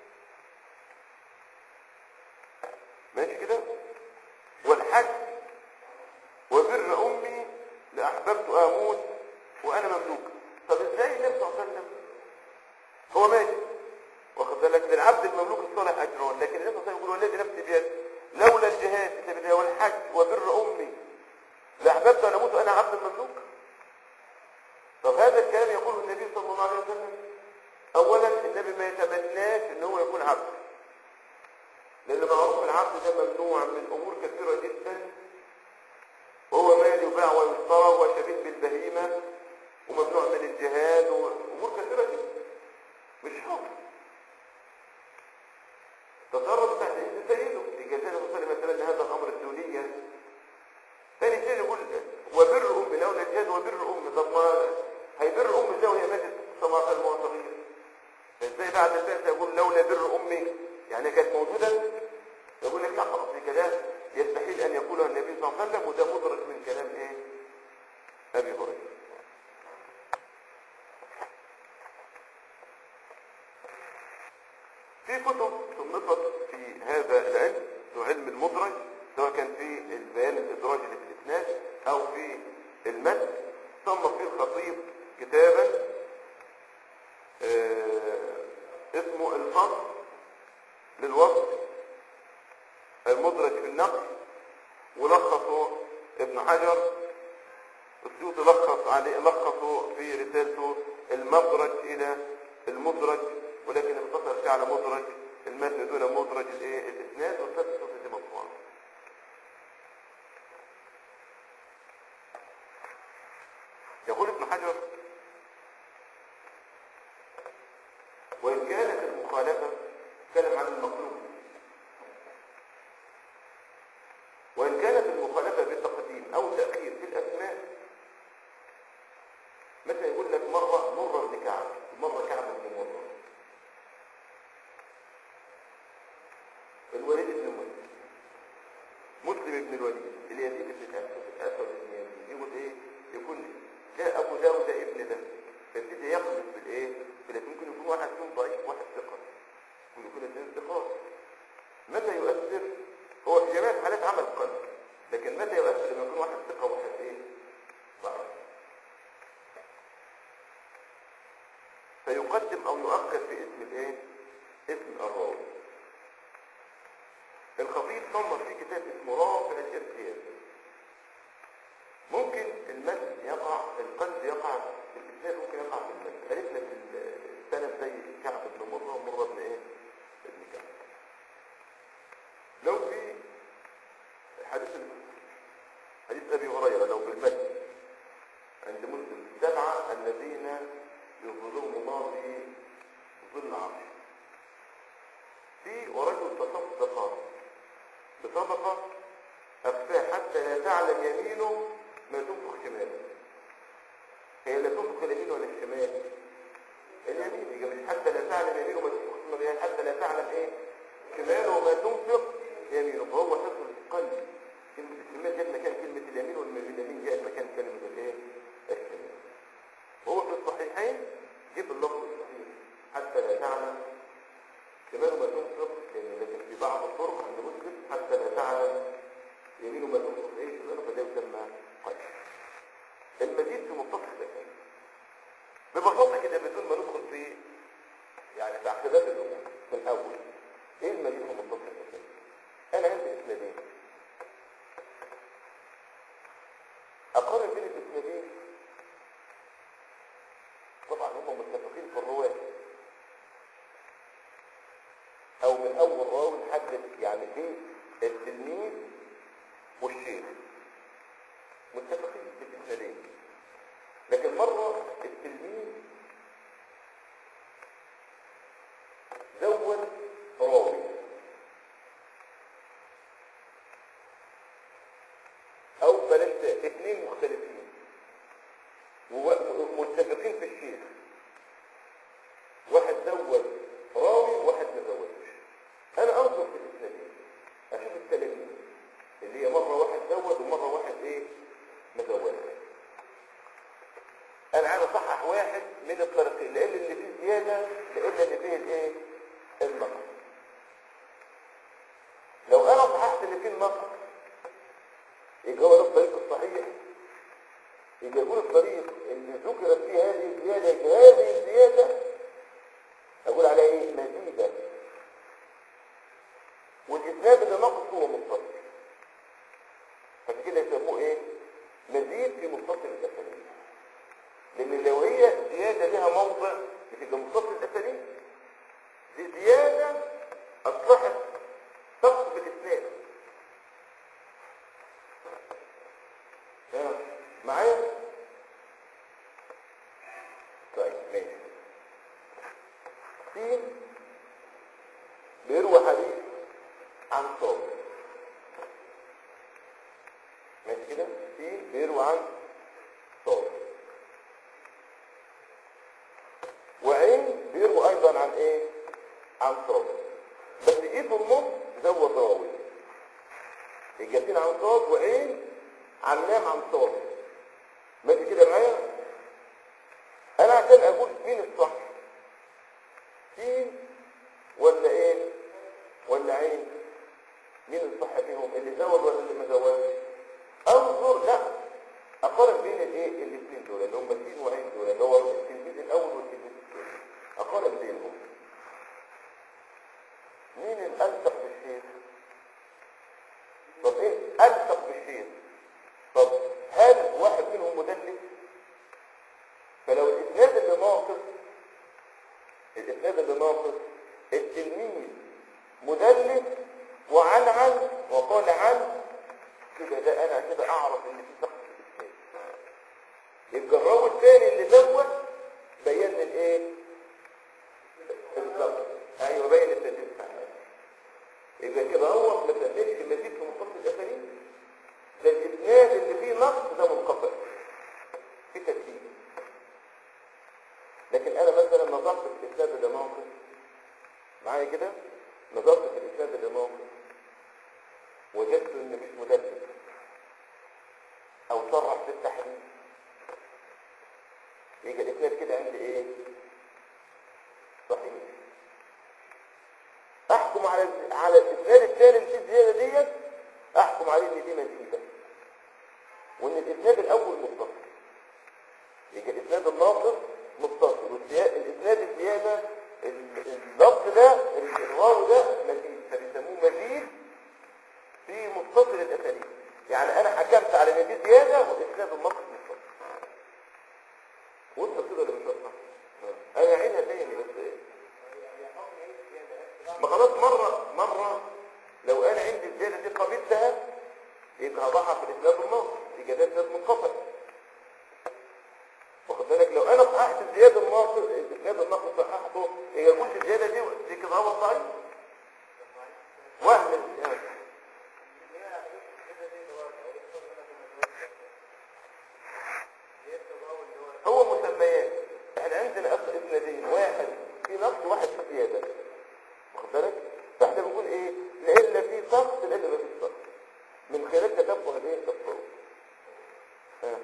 ماشي كده والحج وبر امي لاحببت اموت وانا مملوك طب ازاي النبي صلى الله عليه وسلم هو ماشي واخد بالك للعبد المملوك الصالح اجران لكن النبي صلى الله عليه وسلم يقول والذي نفسي بيده لولا الجهاد في سبيل الله والحج وبر امي لاحببت ان اموت وانا عبد مملوك طب هذا الكلام يقوله النبي صلى الله عليه وسلم اولا النبي ما يتمناش ان هو يكون عبد لان معروف العبد ده ممنوع من امور كثيره جدا وهو مال يباع ويشترى وشبيه بالبهيمه وممنوع من الجهاد وامور كثيره جدا مش حر تصرف تحت ايد سيده لجزاء المصلي مثلا هذا الامر الدونية ثاني شيء يقول وبر ام لولا الجهاد وبر ام طب ما هيبر ام ازاي وهي ماتت صباح المعتقين ازاي بعد البعثه يقول لولا بر امي يعني كانت موجوده يقول لك لا خلاص دي كلام يستحيل ان يقوله النبي صلى الله عليه وسلم وده مدرك من كلام ايه ابي هريره في كتب صنفت في هذا العلم هو علم المدرج سواء كان في البيان الادراج اللي في الاسناد او في المتن صنف فيه الخطيب كتابا آه اسمه الفصل للوصف المدرج في النقل ولخصه ابن حجر السيوطي لخص عليه لخصه في رسالته المدرج الى المدرج ولكن اقتصر فيه على مدرج المتن دون مدرج الايه الاسناد والكتاب الصوتي دي مطبوعه يقول ابن حجر وإن كانت المخالفة تكلم عن المطلوب وإن كانت المخالفة بتقديم أو تأخير في الأسماء مثلا يقول لك مرة مرة بن كعب ومرة كعب بن مرة الوليد بن مسلم مسلم بن الوليد اليزيد بن الأسود بن يزيد يقول إيه يكون ده أبو داود ابن ده فيبتدي يقلب بالإيه بالتي ممكن يكون واحد فيهم ضعيف واحد ثقة ممكن يكون اثنين ثقات متى يؤثر هو في جميع الحالات عمل قلب لكن متى يؤثر لما يكون واحد ثقة وواحد ايه ضعيف فيقدم او يؤخر في اسم الايه اسم الراوي الخطيب صنف في كتاب اسمه رافع الارتياب ممكن المد يقع القلب يقع في الاسناد ممكن يقع في المد عرفنا في السند زي كعب بن مره ومره بن ايه ابن كعب لو في حديث حديث ابي هريره لو بالمد عند مسلم سبعه الذين يظلهم الله في ظل عرشه في ورجل تصدق بصدقه اخفاه حتى لا تعلم يمينه ما تنفق شماله هي لا تنفق اليمين ولا الشمال اليمين يبقى مش حتى لا تعلم يمينه ما تنفق شماله حتى لا تعلم ايه شماله ما تنفق يمينه فهو حفظ القلب كلمة الشمال جت مكان كلمة اليمين واليمين جاءت مكان كلمة الايه الشمال هو في الصحيحين جيب اللفظ الصحيح حتى لا تعلم شماله ما تنفق لان لكن في بعض الطرق عند مسلم حتى لا تعلم يمينه ما تنفق ايه شماله فده يسمى قلب المزيد في متصل الأسئلة ببساطة كده بدون ما ندخل في يعني تعقيدات الأمور من الأول إيه المزيد في متصل الأسئلة؟ أنا عندي إسنادين أقارن بين الإسنادين طبعا هم متفقين في الرواة أو من أول راوي نحدد يعني في التلميذ والشيخ متفقين في الإسنادين لكن مرة التلميذ زود راوي أو بلاش ده، اثنين مختلفين ومتفقين في الشيخ واحد زود راوي وواحد ما زودش أنا أنظر في الإسنادين أشوف التلاميذ اللي هي مرة واحد زود ومرة واحد إيه مزودش انا عايز اصحح واحد من الطريقين لان اللي فيه زياده لان اللي فيه الايه النقص لو انا صححت اللي فيه النقص يبقى هو ده الطريق الصحيح يبقى يكون الطريق اللي ذكرت فيه هذه الزياده يبقى هذه الزياده اقول عليها ايه مزيده والاسناد اللي نقص هو متصل فعشان كده يسموه ايه مزيد في متصل الاسانيد لان لو هي زيادة لها موضع بتبقى متصل الاسانيد دي زيادة اصبحت سقط بالاسناد ها، معايا طيب ماشي سين بيروى حديث عن صابر ماشي كده سين بيروى عن صابر وعين بيروى ايضا عن ايه عن صابر بس ايه في النص زود راوي الجاتين عن صاد وعين عن نام عن صابر ماشي كده معايا انا عشان اقول مين الصح سين ولا ايه ولا عين مين الصح فيهم اللي زود ولا اللي ما زودش انظر لا اقارن بين الايه الاثنين دول اللي هم سين وعين دول اللي هو التلميذ الاول والتلميذ الثاني اقارن بينهم مين الالصق بالشيخ طب ايه الصق بالشيخ طب هل واحد منهم مدلس فلو الاسناد اللي ناقص الاسناد اللي ناقص التلميذ مدلس وعن عن وقال عن كده ده انا كده اعرف ان في سقط في الاسناد يبقى الراوي الثاني اللي زود بين لي الايه بالظبط ايوه بين التدريب بتاعنا يبقى كده هو ما سميتش المزيد في متصل الاسانيد ده الاسناد اللي فيه نقص ده منقطع في ترتيب لكن انا مثلا نظرت في الاسناد ده موقف معايا كده نظرت في الاسناد ده موقف وجدت ان مش مدلل او صرح في التحريم يجي الاسناد كده عندي ايه صحيح احكم على على الاسناد الثاني اللي فيه الزياده ديت احكم عليه ان دي مزيده وان الاسناد الاول متصل يجي الاسناد الناقص متصل والاسناد الزياده ال- اللفظ ده ال- الراوي ده مزيد فبيسموه مزيد في متصل الاسانيد يعني انا حكمت على ان دي زياده والاسناد الناقص متصل وصل كده ولا مش واضحه؟ آه. انا عينها تاني بس ايه ما خلاص مرة مرة لو انا عندي الزيادة دي قبلتها يبقى هضعها في الاسناد الناقص يبقى ده اسناد منقطع واخد بالك لو انا صححت الزيادة الناقص الاسناد الناقص صححته هي كل الزيادة دي دي كده هو صحيح وهم الزيادة هو مسميات احنا عندنا اصل اسنادين واحد في نقص واحد في زيادة واخد بالك فاحنا بنقول ايه لان في سقط لان ما فيش سقط من خلال تتبع الايه الطرق ها.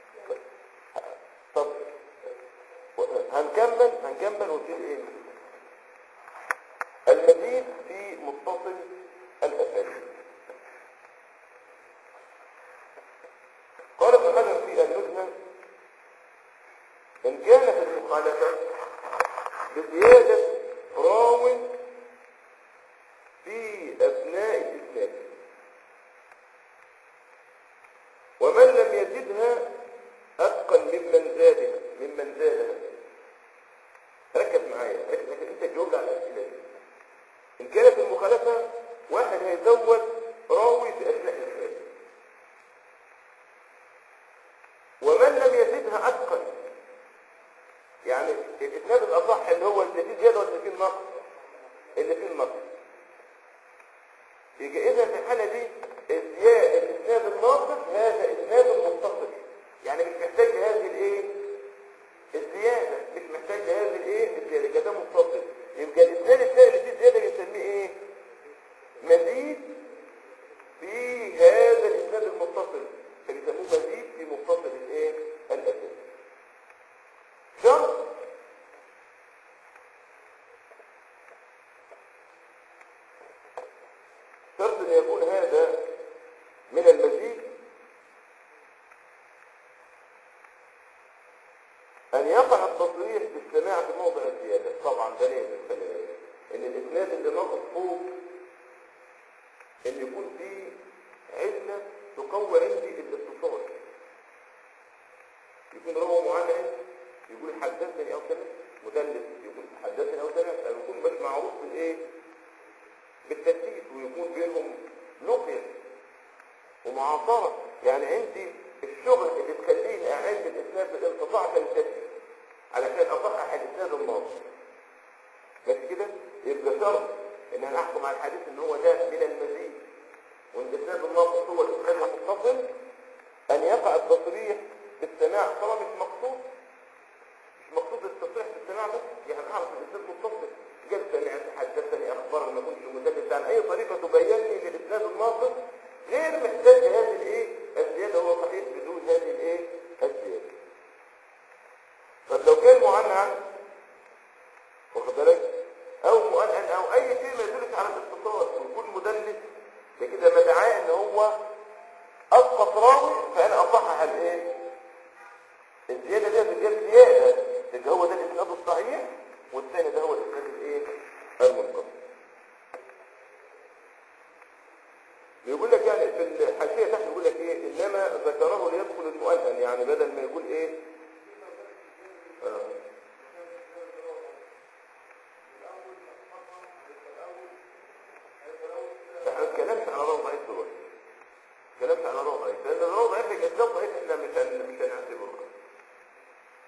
طب هنكمل هنكمل ونشيل ايه المزيد في متصل الاساليب قال ابن حجر في النزهه ان كانت المخالفه بزياده راو في أثناء الإسلام ومن لم يجدها أتقن ممن زادها ممن زادها ركز معايا ركز لكن أنت تجاوب على الأسئلة دي إن كانت المخالفة واحد هيزود راوي في أثناء الإسلام ومن لم يزدها أتقن يعني الإسناد الأصح اللي هو اللي فيه زيادة ولا فيه نقص اللي فيه النقص يبقى اذا في الحاله دي الزياده الاسناد الناقص هذا اسناد متصل يعني مش محتاج هذه الايه الزياده مش محتاج هذه الايه الزياده يبقى ده متصل يبقى الاسناد الثاني اللي فيه زياده بنسميه ايه مزيد في هذا الاسناد المتصل فبيسموه مزيد في متصل الايه الاساس شرط شرط ان يكون هذا من المزيد ان يقع التصريح بالسماع في موضع الزيادة طبعا ده ليه من خلال ان الاسناد اللي ناقص فوق ان يكون فيه علة تقوي عندي الاتصال يكون روى معين يقول حدثني او سمع مدلس يقول حدثني او سمع او يكون مش معروف بالايه بالتدليس ويكون بينهم لقيا ومعاصرة يعني عندي الشغل اللي تخليني اعد الاسناد بالانقطاع كان تدليس علشان اصحح الاسناد الناقص بس كده يبقى شرط ان انا احكم على الحديث ان هو ده من المزيد وان الاسناد الناقص هو الاسناد المتصل ان يقع التصريح بالسماع طبعا مش مقصود مش مقصود التصريح بالسماع بس يعني اعرف الاسناد متصل قال سمعت حدثني اخبار ما كنتش مدلس عن اي طريقه تبين لي الاسناد الناقص غير محتاج هذه الايه الزياده هو صحيح بدون هذه الايه الزياده طب لو كان معنعن واخد بالك او مؤنن او اي شيء ما يدلش على الاتصال ويكون مدلس ده كده مدعاه ان هو اسقط راوي فانا اصحح الايه الزياده دي بتجيب زياده يبقى هو ده الاسناد الصحيح والثاني ده هو الاسناد الايه المنقطع بيقول لك يعني في الحاشيه تحت يقول لك ايه انما ذكره ليدخل المؤذن يعني بدل ما يقول ايه آه. احنا ما اتكلمش على روض ضعيف دلوقتي اتكلمت على روض ضعيف لان الروض ضعيف الاسلام ضعيف احنا مش هن- مش هنعتبره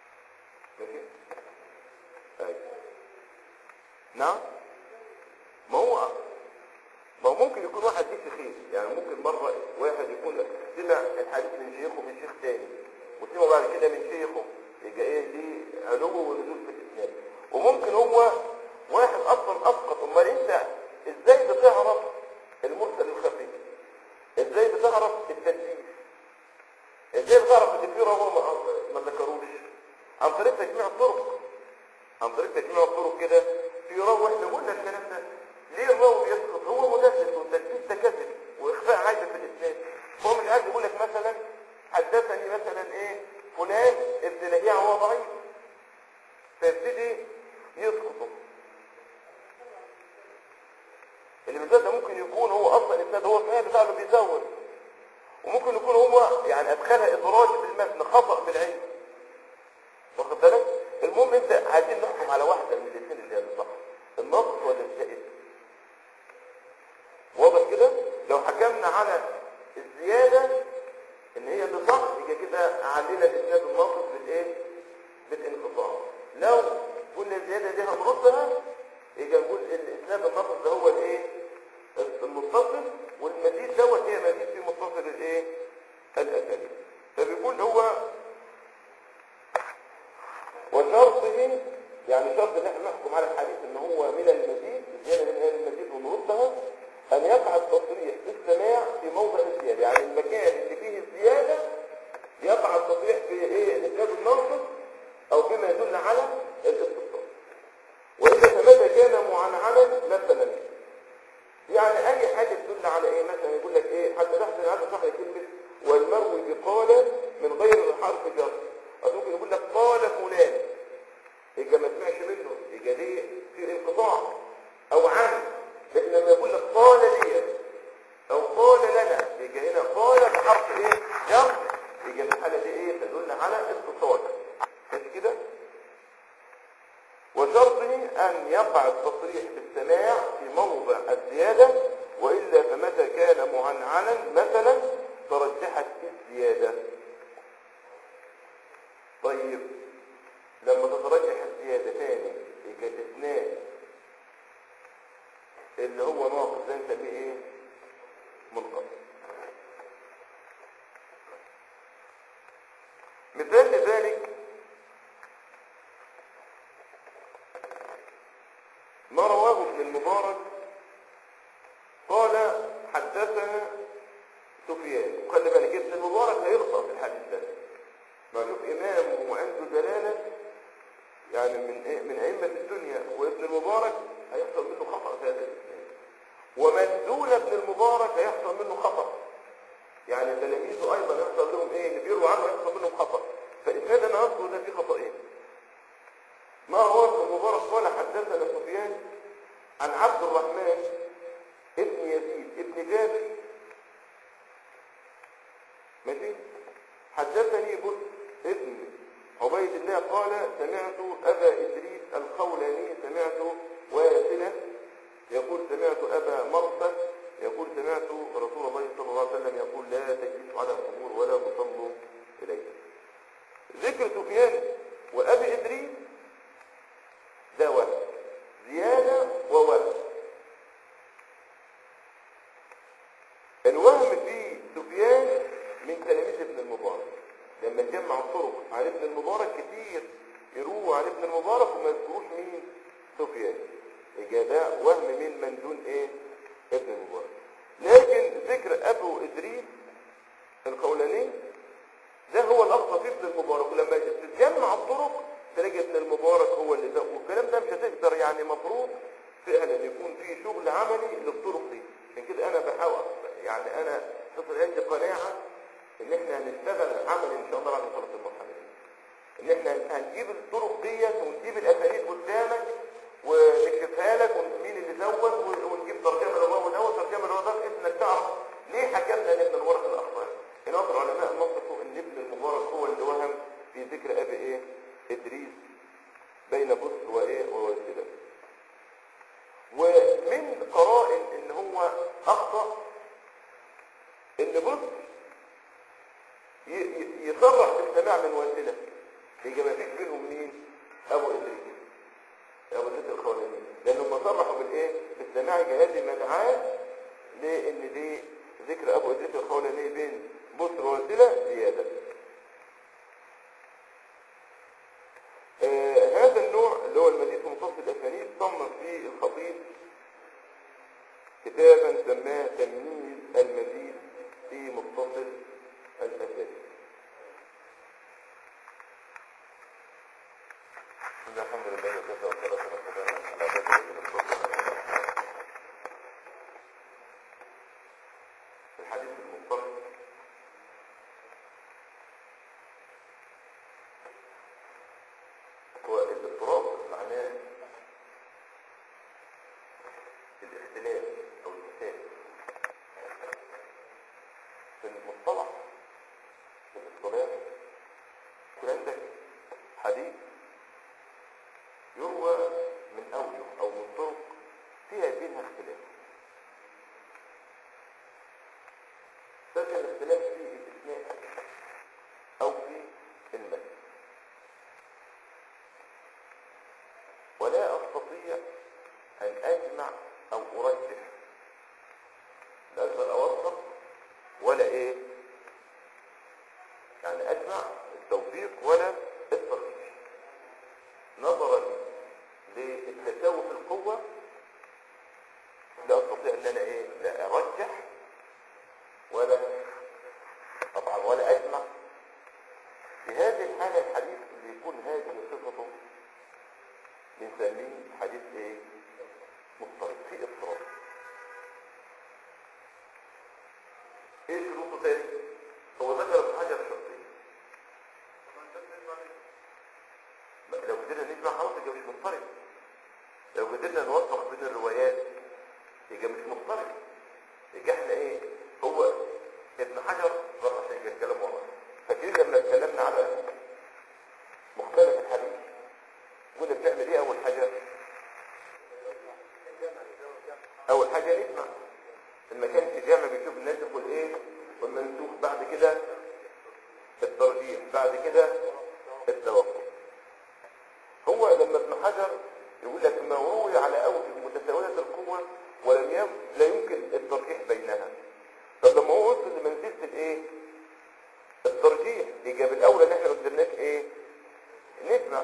نعم ما هو ما هو ممكن يكون واحد ليه شيخين يعني ممكن مرة واحد يكون سمع الحديث من شيخه من شيخ تاني وسمع بعد كده من شيخه يبقى ايه ليه علو ونزول في الاسناد وممكن هو واحد اصلا اسقط امال انت ازاي بتعرف المرسل الخفي ازاي بتعرف التدليس ازاي بتعرف ان في رواه ما- ما ذكروش عن طريق تجميع الطرق عن طريق تجميع الطرق كده في راوي احنا قلنا الكلام ده ليه الراوي بيسقط هو مدلس والتدليس ده كذب واخفاء عايز في الاسناد هو مش عايز يقول لك مثلا حدثني مثلا ايه فلان ابن لهيع هو ضعيف فيبتدي يسقطه اللي بالذات ده ممكن يكون هو اصلا الاسناد هو صحيح بتاعه اللي بيزود وممكن يكون هو يعني ادخلها ادراج في المتن خطا في العلم واخد بالك المهم انت عايزين نحكم على واحده من الاثنين اللي هي الصح النص ولا الزائد واضح كده لو حكمنا على الزياده ان هي اللي صح يبقى كده عندنا الاسناد الناقص بالايه بالانقطاع لو قلنا الزياده دي هنردها يبقى نقول الاسناد الناقص ده هو الايه المتصل والمزيد دوت هي مزيد في متصل الايه الاسانيد فبيقول هو وشرطه يعني شرط ان احنا نحكم على الحديث ان هو من المزيد الزياده من المزيد ونردها ان يقع التصريح في السماع في موضع الزياده يعني المكان اللي فيه الزياده يقع التصريح في ايه الاسناد الناقص او بما يدل على الاستفسار واذا ثبت كان معنعنا مثلا يعني اي حاجه تدل على ايه مثلا يقول لك ايه حتى تحسن هذا شرح كلمه والمروي بقال من غير حرف جر أو ممكن يقول لك قال فلان يبقى ما سمعش منه يبقى دي في انقطاع او عن لكن لما يقول لك قال لي او قال لنا يبقى هنا قال بحرف ايه جر يبقى في الحاله دي ايه تدل على اتصال ماشي كده وشرطه أن يقع التصريح بالسماع في موضع الزيادة وإلا فمتى كان معنعنا مثلا ترجحت الزيادة طيب لما تترجح الزيادة تاني يبقى الإسناد اللي هو ناقص ده نسميه ايه؟ منقطع مثال لذلك ما رواه ابن المبارك قال حدثنا سفيان وخلي بالك ابن المبارك هيخطأ في الحديث ده ما شوف امام وعنده دلاله يعني من إيه؟ من ائمه الدنيا وابن المبارك هيحصل منه خطأ في هذا الاسناد ومن دون ابن المبارك هيحصل منه خطأ يعني تلاميذه ايضا يحصل لهم ايه اللي بيرووا عنه يحصل منهم خطأ فالاسناد انا اذكر ده فيه خطأين ما هو ابن المبارك قال حدثنا سفيان عن عبد الرحمن ابن يزيد ابن جابر ماشي حدثني بص ابن عبيد الله قال سمعت ابا ادريس الخولاني سمعت واسلة يقول سمعت ابا مرثد يقول سمعت رسول الله صلى الله عليه وسلم يقول لا تجلسوا على القبور ولا تصلوا اليها ذكر سفيان وابي ادريس ده وهم زيادة ووهم الوهم في سفيان من تلاميذ ابن المبارك لما نجمع الطرق عن ابن المبارك كتير يرووا عن ابن المبارك وما يذكروش مين سفيان يبقى ده وهم من من دون ايه ابن المبارك لكن ذكر ابو ادريس القولاني ده هو الاصل في ابن المبارك ولما تتجمع الطرق تلاقي ابن المبارك هو اللي ده والكلام ده مش هتقدر يعني مفروض فعلا يكون في شغل عملي للطرق دي عشان كده انا بحاول يعني انا تصل عندي قناعه ان احنا هنشتغل عملي ان شاء الله بعد خلاص المرحله دي ان احنا هنجيب الطرق ديت ونجيب الاساليب قدامك ونكشفها لك ومين اللي زود ونجيب ترجمه للراوي دوت ترجمه للراوي ده بحيث انك تعرف ليه حكمنا ان ابن المبارك الاخطاء هنا العلماء نصفوا ان ابن المبارك هو اللي وهم في ذكر ابي ايه ادريس بين بص وايه ووسيله ومن قرائن ان هو اخطا ان بص ي- ي- يصرح بالسماع من وسيله يبقى ما فيش بينهم مين ابو ادريس ابو ادريس الخولاني لانهم صرحوا بالايه بالسماع جهاز منعاه لان دي ذكر ابو ادريس الخولاني بين بصر وسيله زياده آه هذا النوع اللي هو المزيد في متصل الاسانيد صمم فيه الخطيب كتابا سماه تمييز المزيد في متصل الاسانيد بسم الله الحمد لله وكفى والصلاة والسلام على عباده الذين اصطفى الحديث المنطلق هو الاضطراب معناه الاختلاف او المثال في المصطلح في الاصطلاح يكون عندك حديث يروى من اوجه او من طرق فيها بينها اختلاف فكان الاختلاف في الاسماء او في المتن ولا استطيع ان اجمع او ارجح لا اقدر اوصف ولا ايه يعني اجمع التوفيق ولا الترجيح نظرا للتساوي في القوة لا استطيع ان انا ايه لا ارجح ولا طبعا ولا اجمع في هذه الحالة الحديث اللي يكون هذه صفته بنسميه حديث ايه مضطرب في اضطراب ايه شروطه تاني هو ذكر ابن حجر شرطين لو قدرنا نجمع خلاص يبقى مش مضطرب لو قدرنا نوفق بين الروايات يبقى مش مضطرب يبقى احنا ايه هو ابن حجر بره عشان يبقى الكلام ورا فاكرين لما اتكلمنا على مختلف الحديث قلنا بنعمل ايه اول حاجه اول حاجه نسمع المكان في جامع بيشوف الناس يقول ايه والمنسوخ بعد كده الترجيح بعد كده التوقف هو لما ابن حجر يقول لك ما روي على اوجه متساويه القوه ولم يم لا يمكن الترجيح بينها طب لما هو وصل لمنزله الايه الترجيح يبقى بالاولى ان احنا ما قدرناش ايه نسمع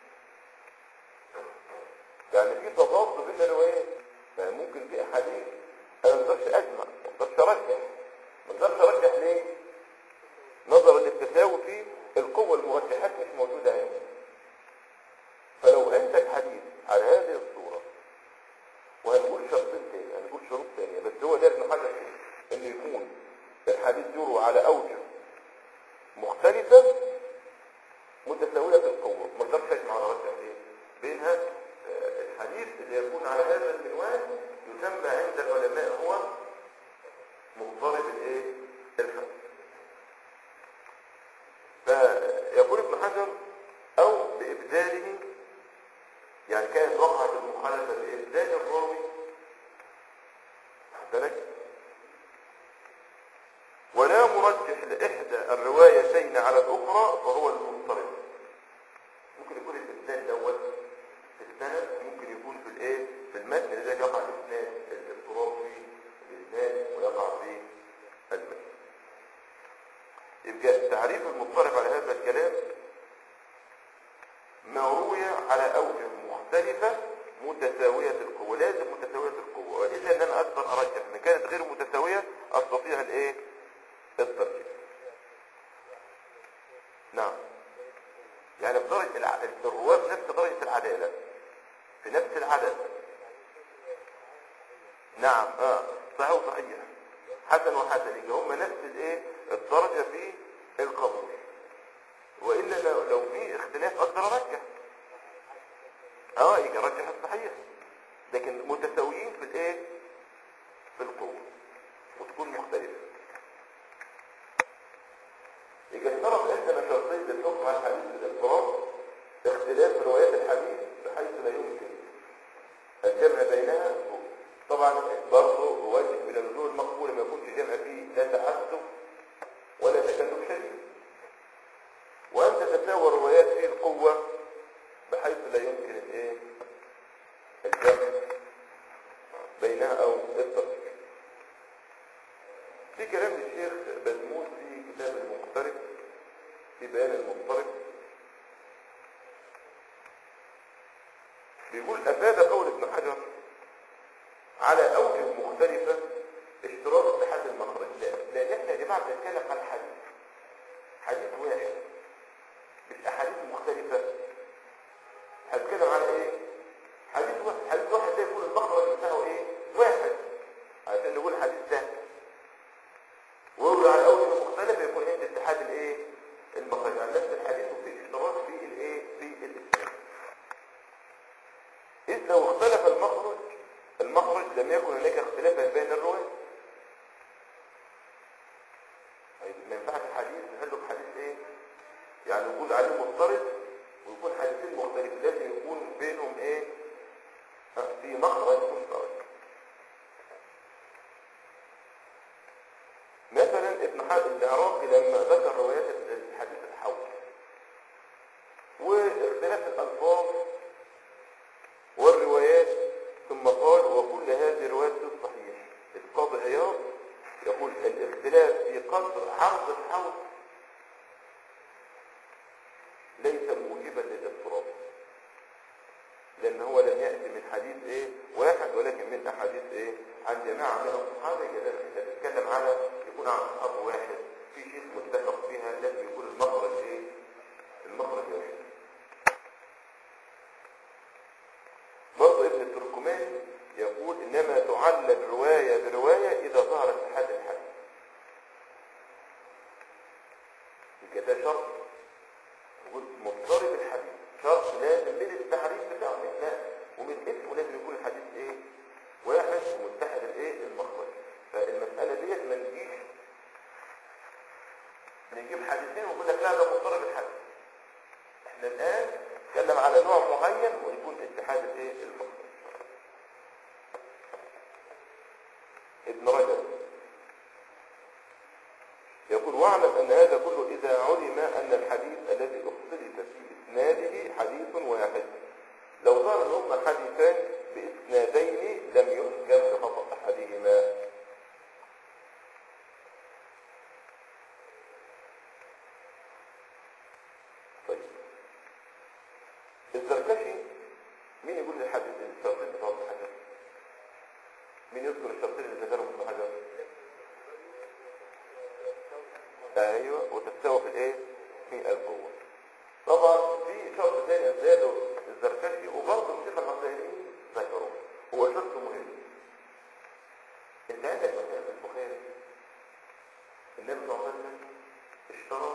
يعني في تضاد بين الروايات يعني ممكن في احاديث انا ما اقدرش اجمع ما اقدرش ارجح ما اقدرش ارجح ليه نظرا للتساوي في القوه المرجحات مش موجوده هنا فلو عندك حديث على هذه الصورة وهنقول شرطين تاني هنقول شروط تانية بس هو ده ابن حجر ان يكون الحديث يروى على اوجه مختلفة متساوية القوة ما اقدرش اجمع على رجع ايه بينها آه، الحديث اللي يكون على هذا المنوال يسمى عند العلماء هو مضطرب الايه الحديث فيقول ابن حجر او بابداله يعني كانت وقعت المخالفة بإبدال الراوي واخد بالك ولا مرجح لإحدى الروايتين على الأخرى فهو المضطرب ممكن يكون الإبدال دوت في السند ممكن يكون في الإيه في المتن لذلك يقع الإسناد الاضطراب في الإسناد ويقع في المتن يبقى تعريف المضطرب على هذا الكلام ما روي على أوجه مختلفة متساوية القوة لازم متساوية القوة وإلا أن أنا أقدر أرجح إن كانت غير متساوية أستطيع الإيه؟ الترجيح نعم يعني بدرجة الع... الرواة بنفس درجة العدالة في نفس العدد نعم اه صحيح وصحيح حسن وحسن يبقى هم نفس الايه الدرجة في القبول والا لو, لو في اختلاف اقدر ارجح اه يجي ارجح الصحيح لكن متساويين في الايه في القوة وتكون مختلفة يجي اشترط عندنا شرطين للحكم على الحديث بالاضطراب اختلاف روايات الحديث بحيث لا يمكن الجمع بينها طبعا برضه واجب من النزول المقبول ما يكونش جمع فيه لا تعسف بيان المضطرب بيقول افاد قول ابن حجر على اوجه مختلفه اشتراط اتحاد المخرج لا لان احنا يا جماعه بنتكلم عن حديث حديث واحد مش احاديث مختلفه هتكلم على ايه حديث واحد حديث واحد ده يكون المخرج بتاعه ايه واحد عشان نقول حديث ده ويقول على الاول مختلف يكون عند اتحاد الايه المخرج عن نفس الحديث وفي اشتراك في الايه في الاسلام اذ لو اختلف المخرج المخرج لم يكن هناك اختلافا بين الرواة طيب ما ينفعش حديث نحله بحديث ايه يعني يكون عليه مضطرد ويكون حديثين مختلفين لازم يكون بينهم ايه ها، في مخرج مشترك مثلا ابن حاتم العراقي لما ذكر روايات الحديث الحول واختلاف الالفاظ والروايات ثم قال وكل هذه الروايات في الصحيح القاضي عياض يقول الاختلاف في قدر عرض الحوض ليس موجبا للاضطراب لان هو لم ياتي من حديث ايه واحد ولكن من احاديث ايه عن جماعه من الصحابه كذلك احنا بنتكلم على يكون عن صحابه واحد في شيء متفق فيها لازم يكون المخرج ايه المخرج واحد برضه ابن التركماني يقول انما تعلل روايه بروايه اذا ظهر اتحاد الحديث يبقى ده شرط يقول مضطرب الحديث شرط لازم من التعريف بتاعه لا ومن اسمه لازم يكون الحديث ايه واحد ومتحد الايه المخرج فالمساله ديت ما نجيش نجيب حديثين ونقول لك لا ده مضطرب الحديث احنا الان نتكلم على نوع معين ويكون اتحاد الايه المخرج ابن رجب يقول واعلم ان هذا كله اذا علم ان الحديث الذي اختلف في اسناده حديث واحد لو ظهر ان هما حديثان باسنادين لم يحكم بخطا احدهما طيب الزركشي مين يقول لي الحديث الشرطين بتوع ابن حجر مين يذكر الشرطين اللي ذكرهم ابن حجر ايوه وتستوى في الايه في القوه طبعا في شرط ثاني زاده الزركشي وبرضه الشيخ الحسيني ذكره هو شرط مهم انت عندك مثلا في البخاري النبي صلى الله عليه وسلم اشترى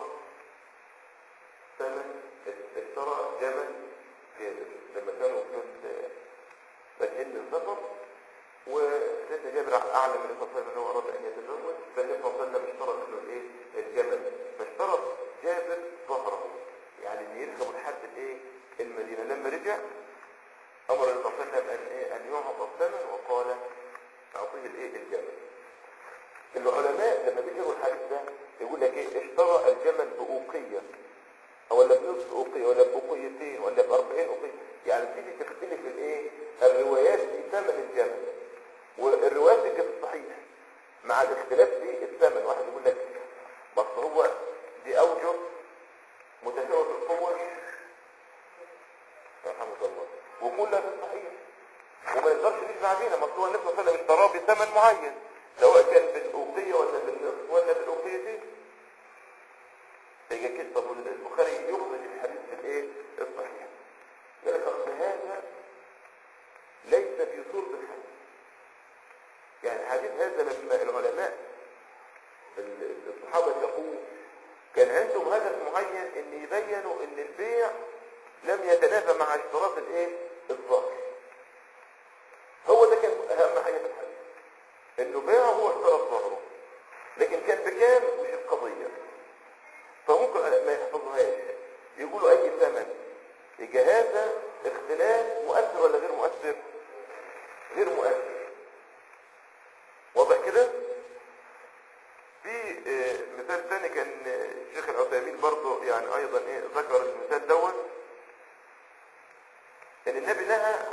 ثمن اشترى جمل جابر لما كانوا في راجعين من سفر وسيدنا جابر اعلم من النبي صلى الله عليه وسلم انه اراد ان يتزوج فالنبي صلى الله عليه وسلم اشترط منه الايه الجمل فاشترط جابر ظهره يعني ان يركب لحد الايه المدينه لما رجع امر النبي صلى الله عليه وسلم ان ايه ان يعطى الثمن وقال اعطيه الايه الجمل العلماء لما بيجوا الحديث ده يقول لك ايه اشترى الجمل بأوقية ولا بنصف أوقية ولا بأوقيتين ولا بأربعين أوقية يعني تيجي تختلف الايه الروايات في ثمن الجمل والروايات اللي في الصحيح مع الاختلاف في الثمن واحد يقول لك بس هو دي أوجه متساوية القوة رحمه الله وكلها في الصحيح وما نقدرش نجمع بينا ما هو النبي صلى الله عليه وسلم اشتراه بثمن معين سواء كان بالأوقية ولا بالنصف ولا بالأوقيتين هي كده طب البخاري يخرج الحديث في الايه الصحيح قال لك اصل هذا ليس في صلب الحديث يعني الحديث هذا لما العلماء ال- الصحابه يقول كان عندهم هدف معين ان يبينوا ان البيع لم يتنافى مع اشتراط الايه الظاهر هو ده كان اهم حاجه في الحديث انه بيعه هو اشترط ظهره لكن كان بكام مش القضيه فممكن ما يحفظوهاش يقولوا اي ثمن يبقى هذا اختلاف مؤثر ولا غير مؤثر غير مؤثر واضح كده في آه، مثال ثاني كان آه، الشيخ العثيمين برضه يعني ايضا ايه ذكر المثال دوت ان النبي نهى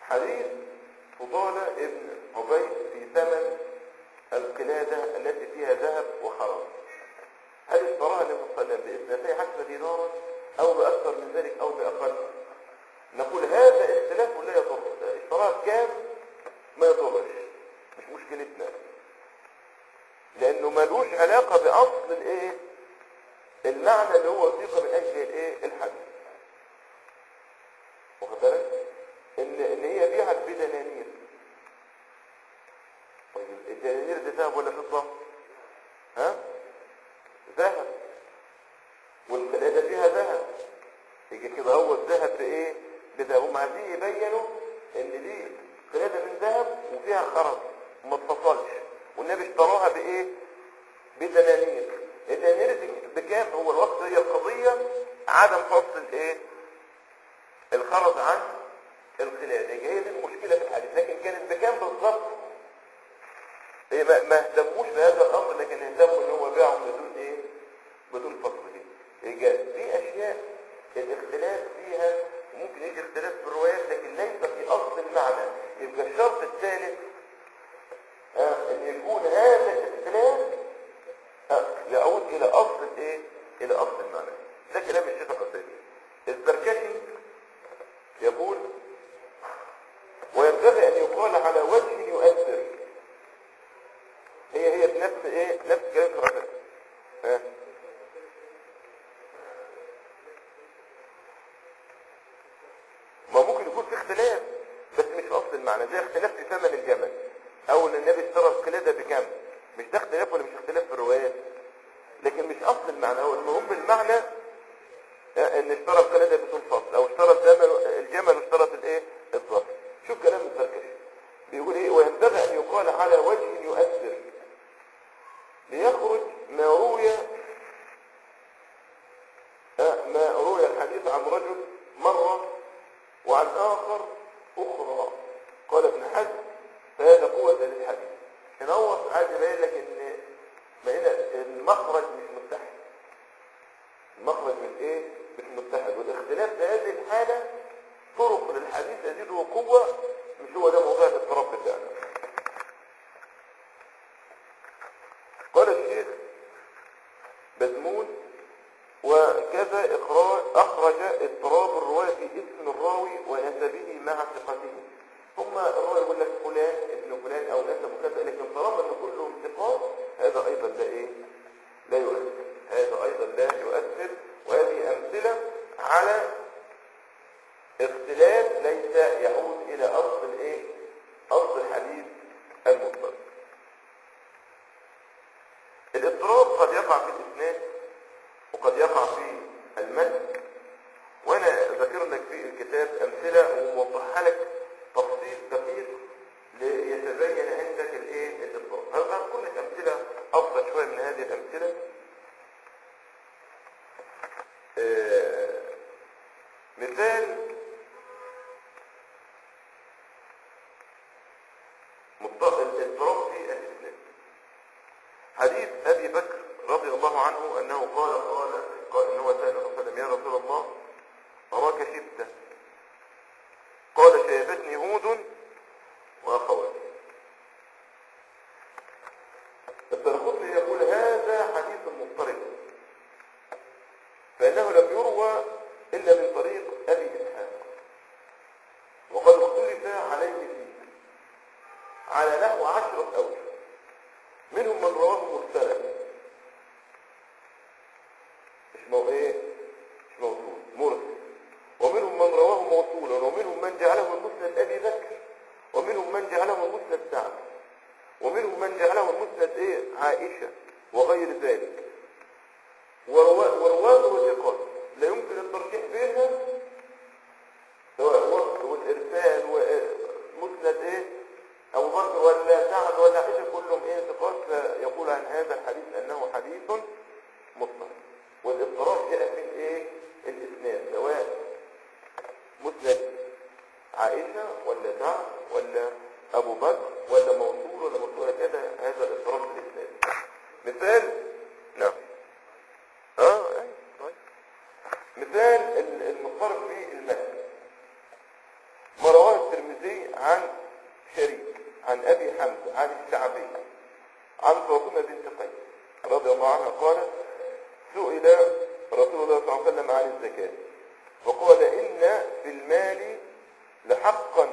حديث فضالة ابن عبيد في ثمن القلادة التي فيها ذهب وخرز هل اشتراها النبي صلى الله عليه وسلم باثنتي عشر دينارا او باكثر من ذلك او باقل نقول هذا اختلاف لا يضر اشتراها بكام ما يضرش مش مشكلتنا لانه ملوش علاقه باصل الايه المعنى اللي هو وثيقه من اجل الايه الحديث واخد بالك ان ان هي بيعت بدنانير طيب الدنانير دي ذهب ولا فضه ها ذهب والقلاده فيها ذهب يجي كده هو الذهب بايه بذهب هم عايزين يبينوا ان دي قلاده من ذهب وفيها خرز ما اتفصلش والنبي اشتراها بايه بدنانير الدنانير دي بكام هو الوقت هي القضيه عدم فصل الايه الخرز عن القلاده يجي هي دي المشكله في الحديث لكن كانت بكام بالظبط هي ما ما اهتموش بهذا الامر لكن اهتموا ان هو باعه بدون ايه بدون فصل دي يجي في اشياء الاختلاف فيها ممكن يجي اختلاف في الروايات لكن ليس في اصل المعنى يبقى الشرط الثالث آه ان يكون هذا الاختلاف آه يعود الى اصل الايه الى اصل المعنى ده كلام الشيخ القسيمي الزركشي يقول وينبغي ان يقال على وجه يؤثر هي هي بنفس ايه نفس كلام الرجل ها ما ممكن يكون في اختلاف بس مش في اصل المعنى زي اختلاف في ثمن الجمل او ان النبي اشترى القلاده بكم مش ده اختلاف ولا مش اختلاف في الروايات لكن مش اصل المعنى هو المهم المعنى آه، ان اشترى القلاده بدون فصل او اشترى الجمل الجمل واشترط الايه الظهر شوف كلام الزركشي بيقول ايه وينبغي ان يقال على وجه يؤثر ليخرج ما روي آه، ما روي الحديث عن رجل مرة وعن آخر أخرى قال ابن حزم فهذا قوة للحديث هنا هو عايز يبين لك ان ما هنا المخرج مش متحد المخرج مش ايه مش متحد والاختلاف في هذه الحالة طرق للحديث يزيده قوة مش هو ده موضوع الاضطراب بتاعنا قال الشيخ بزمون وكذا إخراج أخرج اضطراب الرواية في اسم الراوي ونسبه مع ثقته ثم الراوي يقول لك فلان ابن فلان أو نسب كذا لكن طالما أن كلهم ثقات هذا أيضا لا إيه لا يؤثر هذا أيضا لا يؤثر وهذه أمثلة على اختلاف ليس يعود إلى أصل الإيه أصل الحديث المطلق الاضطراب قد يقع في الإسناد وقد يقع في المد وانا ذكر لك في الكتاب امثله وموضحها لك تفصيل دقيق ليتبين عندك الايه الاضطراب هذكر لك امثله ابسط شويه من هذه الامثله آه، مثال مضطر- الاضطراب في الاسلام حديث ابي بكر رضي الله عنه انه قال قال قال انه سال الرسول صلى الله عليه وسلم يا رسول الله اراك شبت قال شيبتني هود واخواتي الدرقطني يقول هذا حديث مضطرب فانه لم يروى الا من طريق ابي اسحاق وقد اختلف عليه فيه على نحو عشرة أوجه منهم من رواه مرسلا مش مو ايه مش موصول مرسل ومنهم من رواه موصولا ومنهم من جعله من مسند ابي بكر ومنهم من جعله من مسند سعد ومنهم من جعله من مسند ايه عائشه وغير ذلك وروا- ورواته ثقات لا يمكن الترجيح بينها سواء وقت والارسال ومسند ايه ابو بكر ولا سعد ولا عائشه كلهم ايه ثقات فيقول عن هذا الحديث انه حديث مطلق والاضطراب جاء في الايه الاسناد سواء مسند عائشه ولا سعد ولا ابو بكر ولا موصول ولا موصول كذا هذا الاضطراب في الاسناد مثال نعم اه أيوة، طيب مثال ال- المضطرب في المتن ما رواه الترمذي الزهري عن شريك عن ابي حمزه عن الشعبي عن فاطمه بنت قيس رضي الله عنها قالت سئل رسول الله صلى الله عليه وسلم عن الزكاه فقال ان في المال لحقا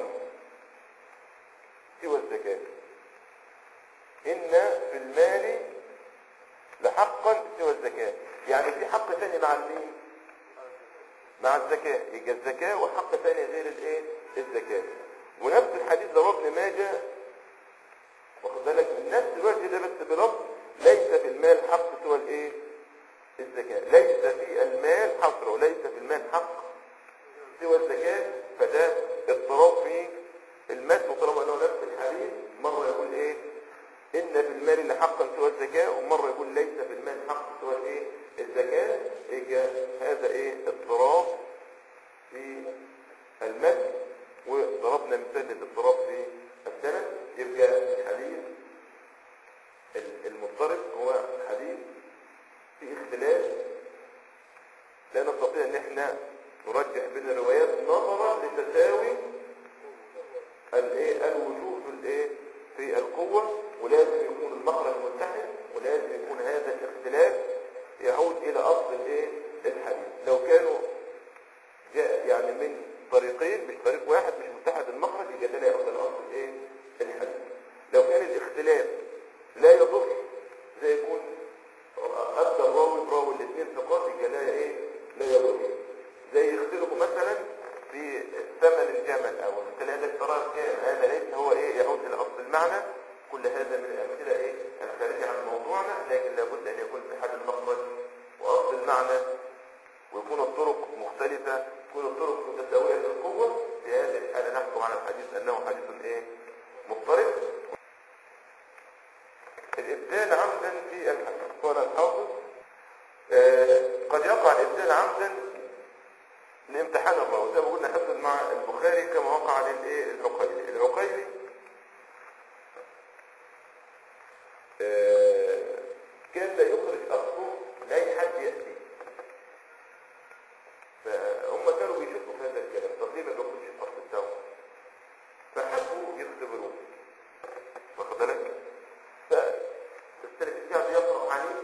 سوى الزكاه ان في المال لحقا سوى الزكاه يعني في حق ثاني مع المين مع الزكاة يبقى الزكاة وحق ثاني غير الايه الزكاة ونفس الحديث ده ابن ماجه واخد بالك من نفس الوجه ده بس بلفظ ليس في المال حق سوى الايه الزكاة ليس في المال حصر وليس في المال حق سوى الزكاة فده اضطراب في المتن طالما انه نفس الحديث مرة يقول ايه ان في المال لحقا سوى الزكاة ومرة يقول ليس في المال حق سوى الايه الزكاة يبقى هذا ايه اضطراب في المتن وضربنا مثال للاضطراب في السند يبقى الحديث ال- المضطرب هو حديث في اختلاف لا نستطيع ان احنا نرجح بين الروايات نظرا لتساوي الايه الوجوه في الايه في القوه ولازم يكون المخرج متحد ولازم يكون هذا الاختلاف يعود الى اصل الايه الحديث لو كانوا جاء يعني من طريقين مش طريق واحد مش متحد المخرج يبقى ده لا يعود الى اصل الايه الحديث لو كان الاختلاف لا يضر زي يكون ادى الراوي براوي الاثنين ثقات يبقى لا ايه لا يضر زي يختلفوا مثلا في ثمن الجمل او مثل هذا القرار كام هذا ليس هو ايه يعود الى اصل المعنى كل هذا من الامثله ايه الخارجه عن موضوعنا لكن لابد ان يكون في حد المخرج واصل المعنى ويكون الطرق مختلفه تكون الطرق متساويه في القوه في هذه الحاله نحكم على الحديث انه حديث ايه مضطرب الابدال عمدا في الحديث قال الحافظ آه، قد يقع الابدال عمدا لامتحان الراوي زي ما قلنا حصل مع البخاري كما وقع للايه العقيلي العقيلي آه، كان لا يخرج اصله لاي حد ياتي فهم كانوا بيشكوا في هذا الكلام تقريبا ما يخرج الاصل بتاعه فحبوا يختبروه واخد بالك فالسلف قاعد يقرا عليه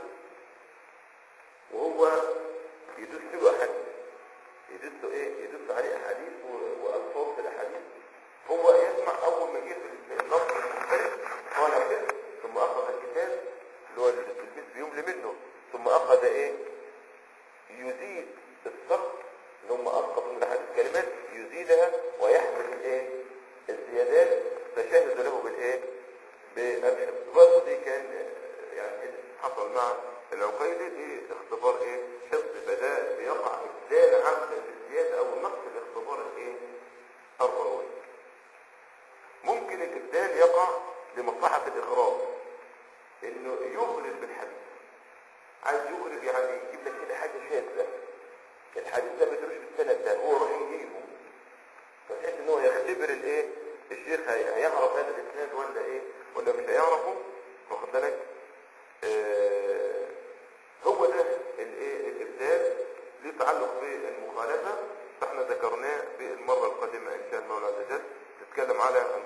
وهو يدس له احاديث يدس له ايه يدس عليه احاديث و- والفاظ في الاحاديث هو يسمع اول ما جه في النص المختلف قال كده ثم اخذ الكتاب اللي هو التلميذ بيملي منه ثم اخذ ايه يزيد السقط اللي هم اسقط من احاديث كلمات يزيدها ويحمل الايه الزيادات فشاهد له بالايه بالحفظ برضه دي كان آه، يعني حصل مع العقيلي دي اختبار ايه حفظ فده بيقع ابدال عمدا في الزياده او النقص الاختبار الايه الروي ممكن الابدال يقع لمصلحه الاغراض انه يغرب بالحديث عايز يغرب يعني يجيب لك كده حاجه شاذه الحديث ده ما يدروش بالسند ده هو يروح يجيبه فبحيث ان هو يختبر الايه الشيخ هي- هيعرف هذا الاسناد ولا ايه ولا مش هيعرفه واخد بالك آه هو ده الايه الابدال ليه تعلق بالمخالفه فاحنا ذكرناه في المره القادمه ان شاء الله عز وجل نتكلم على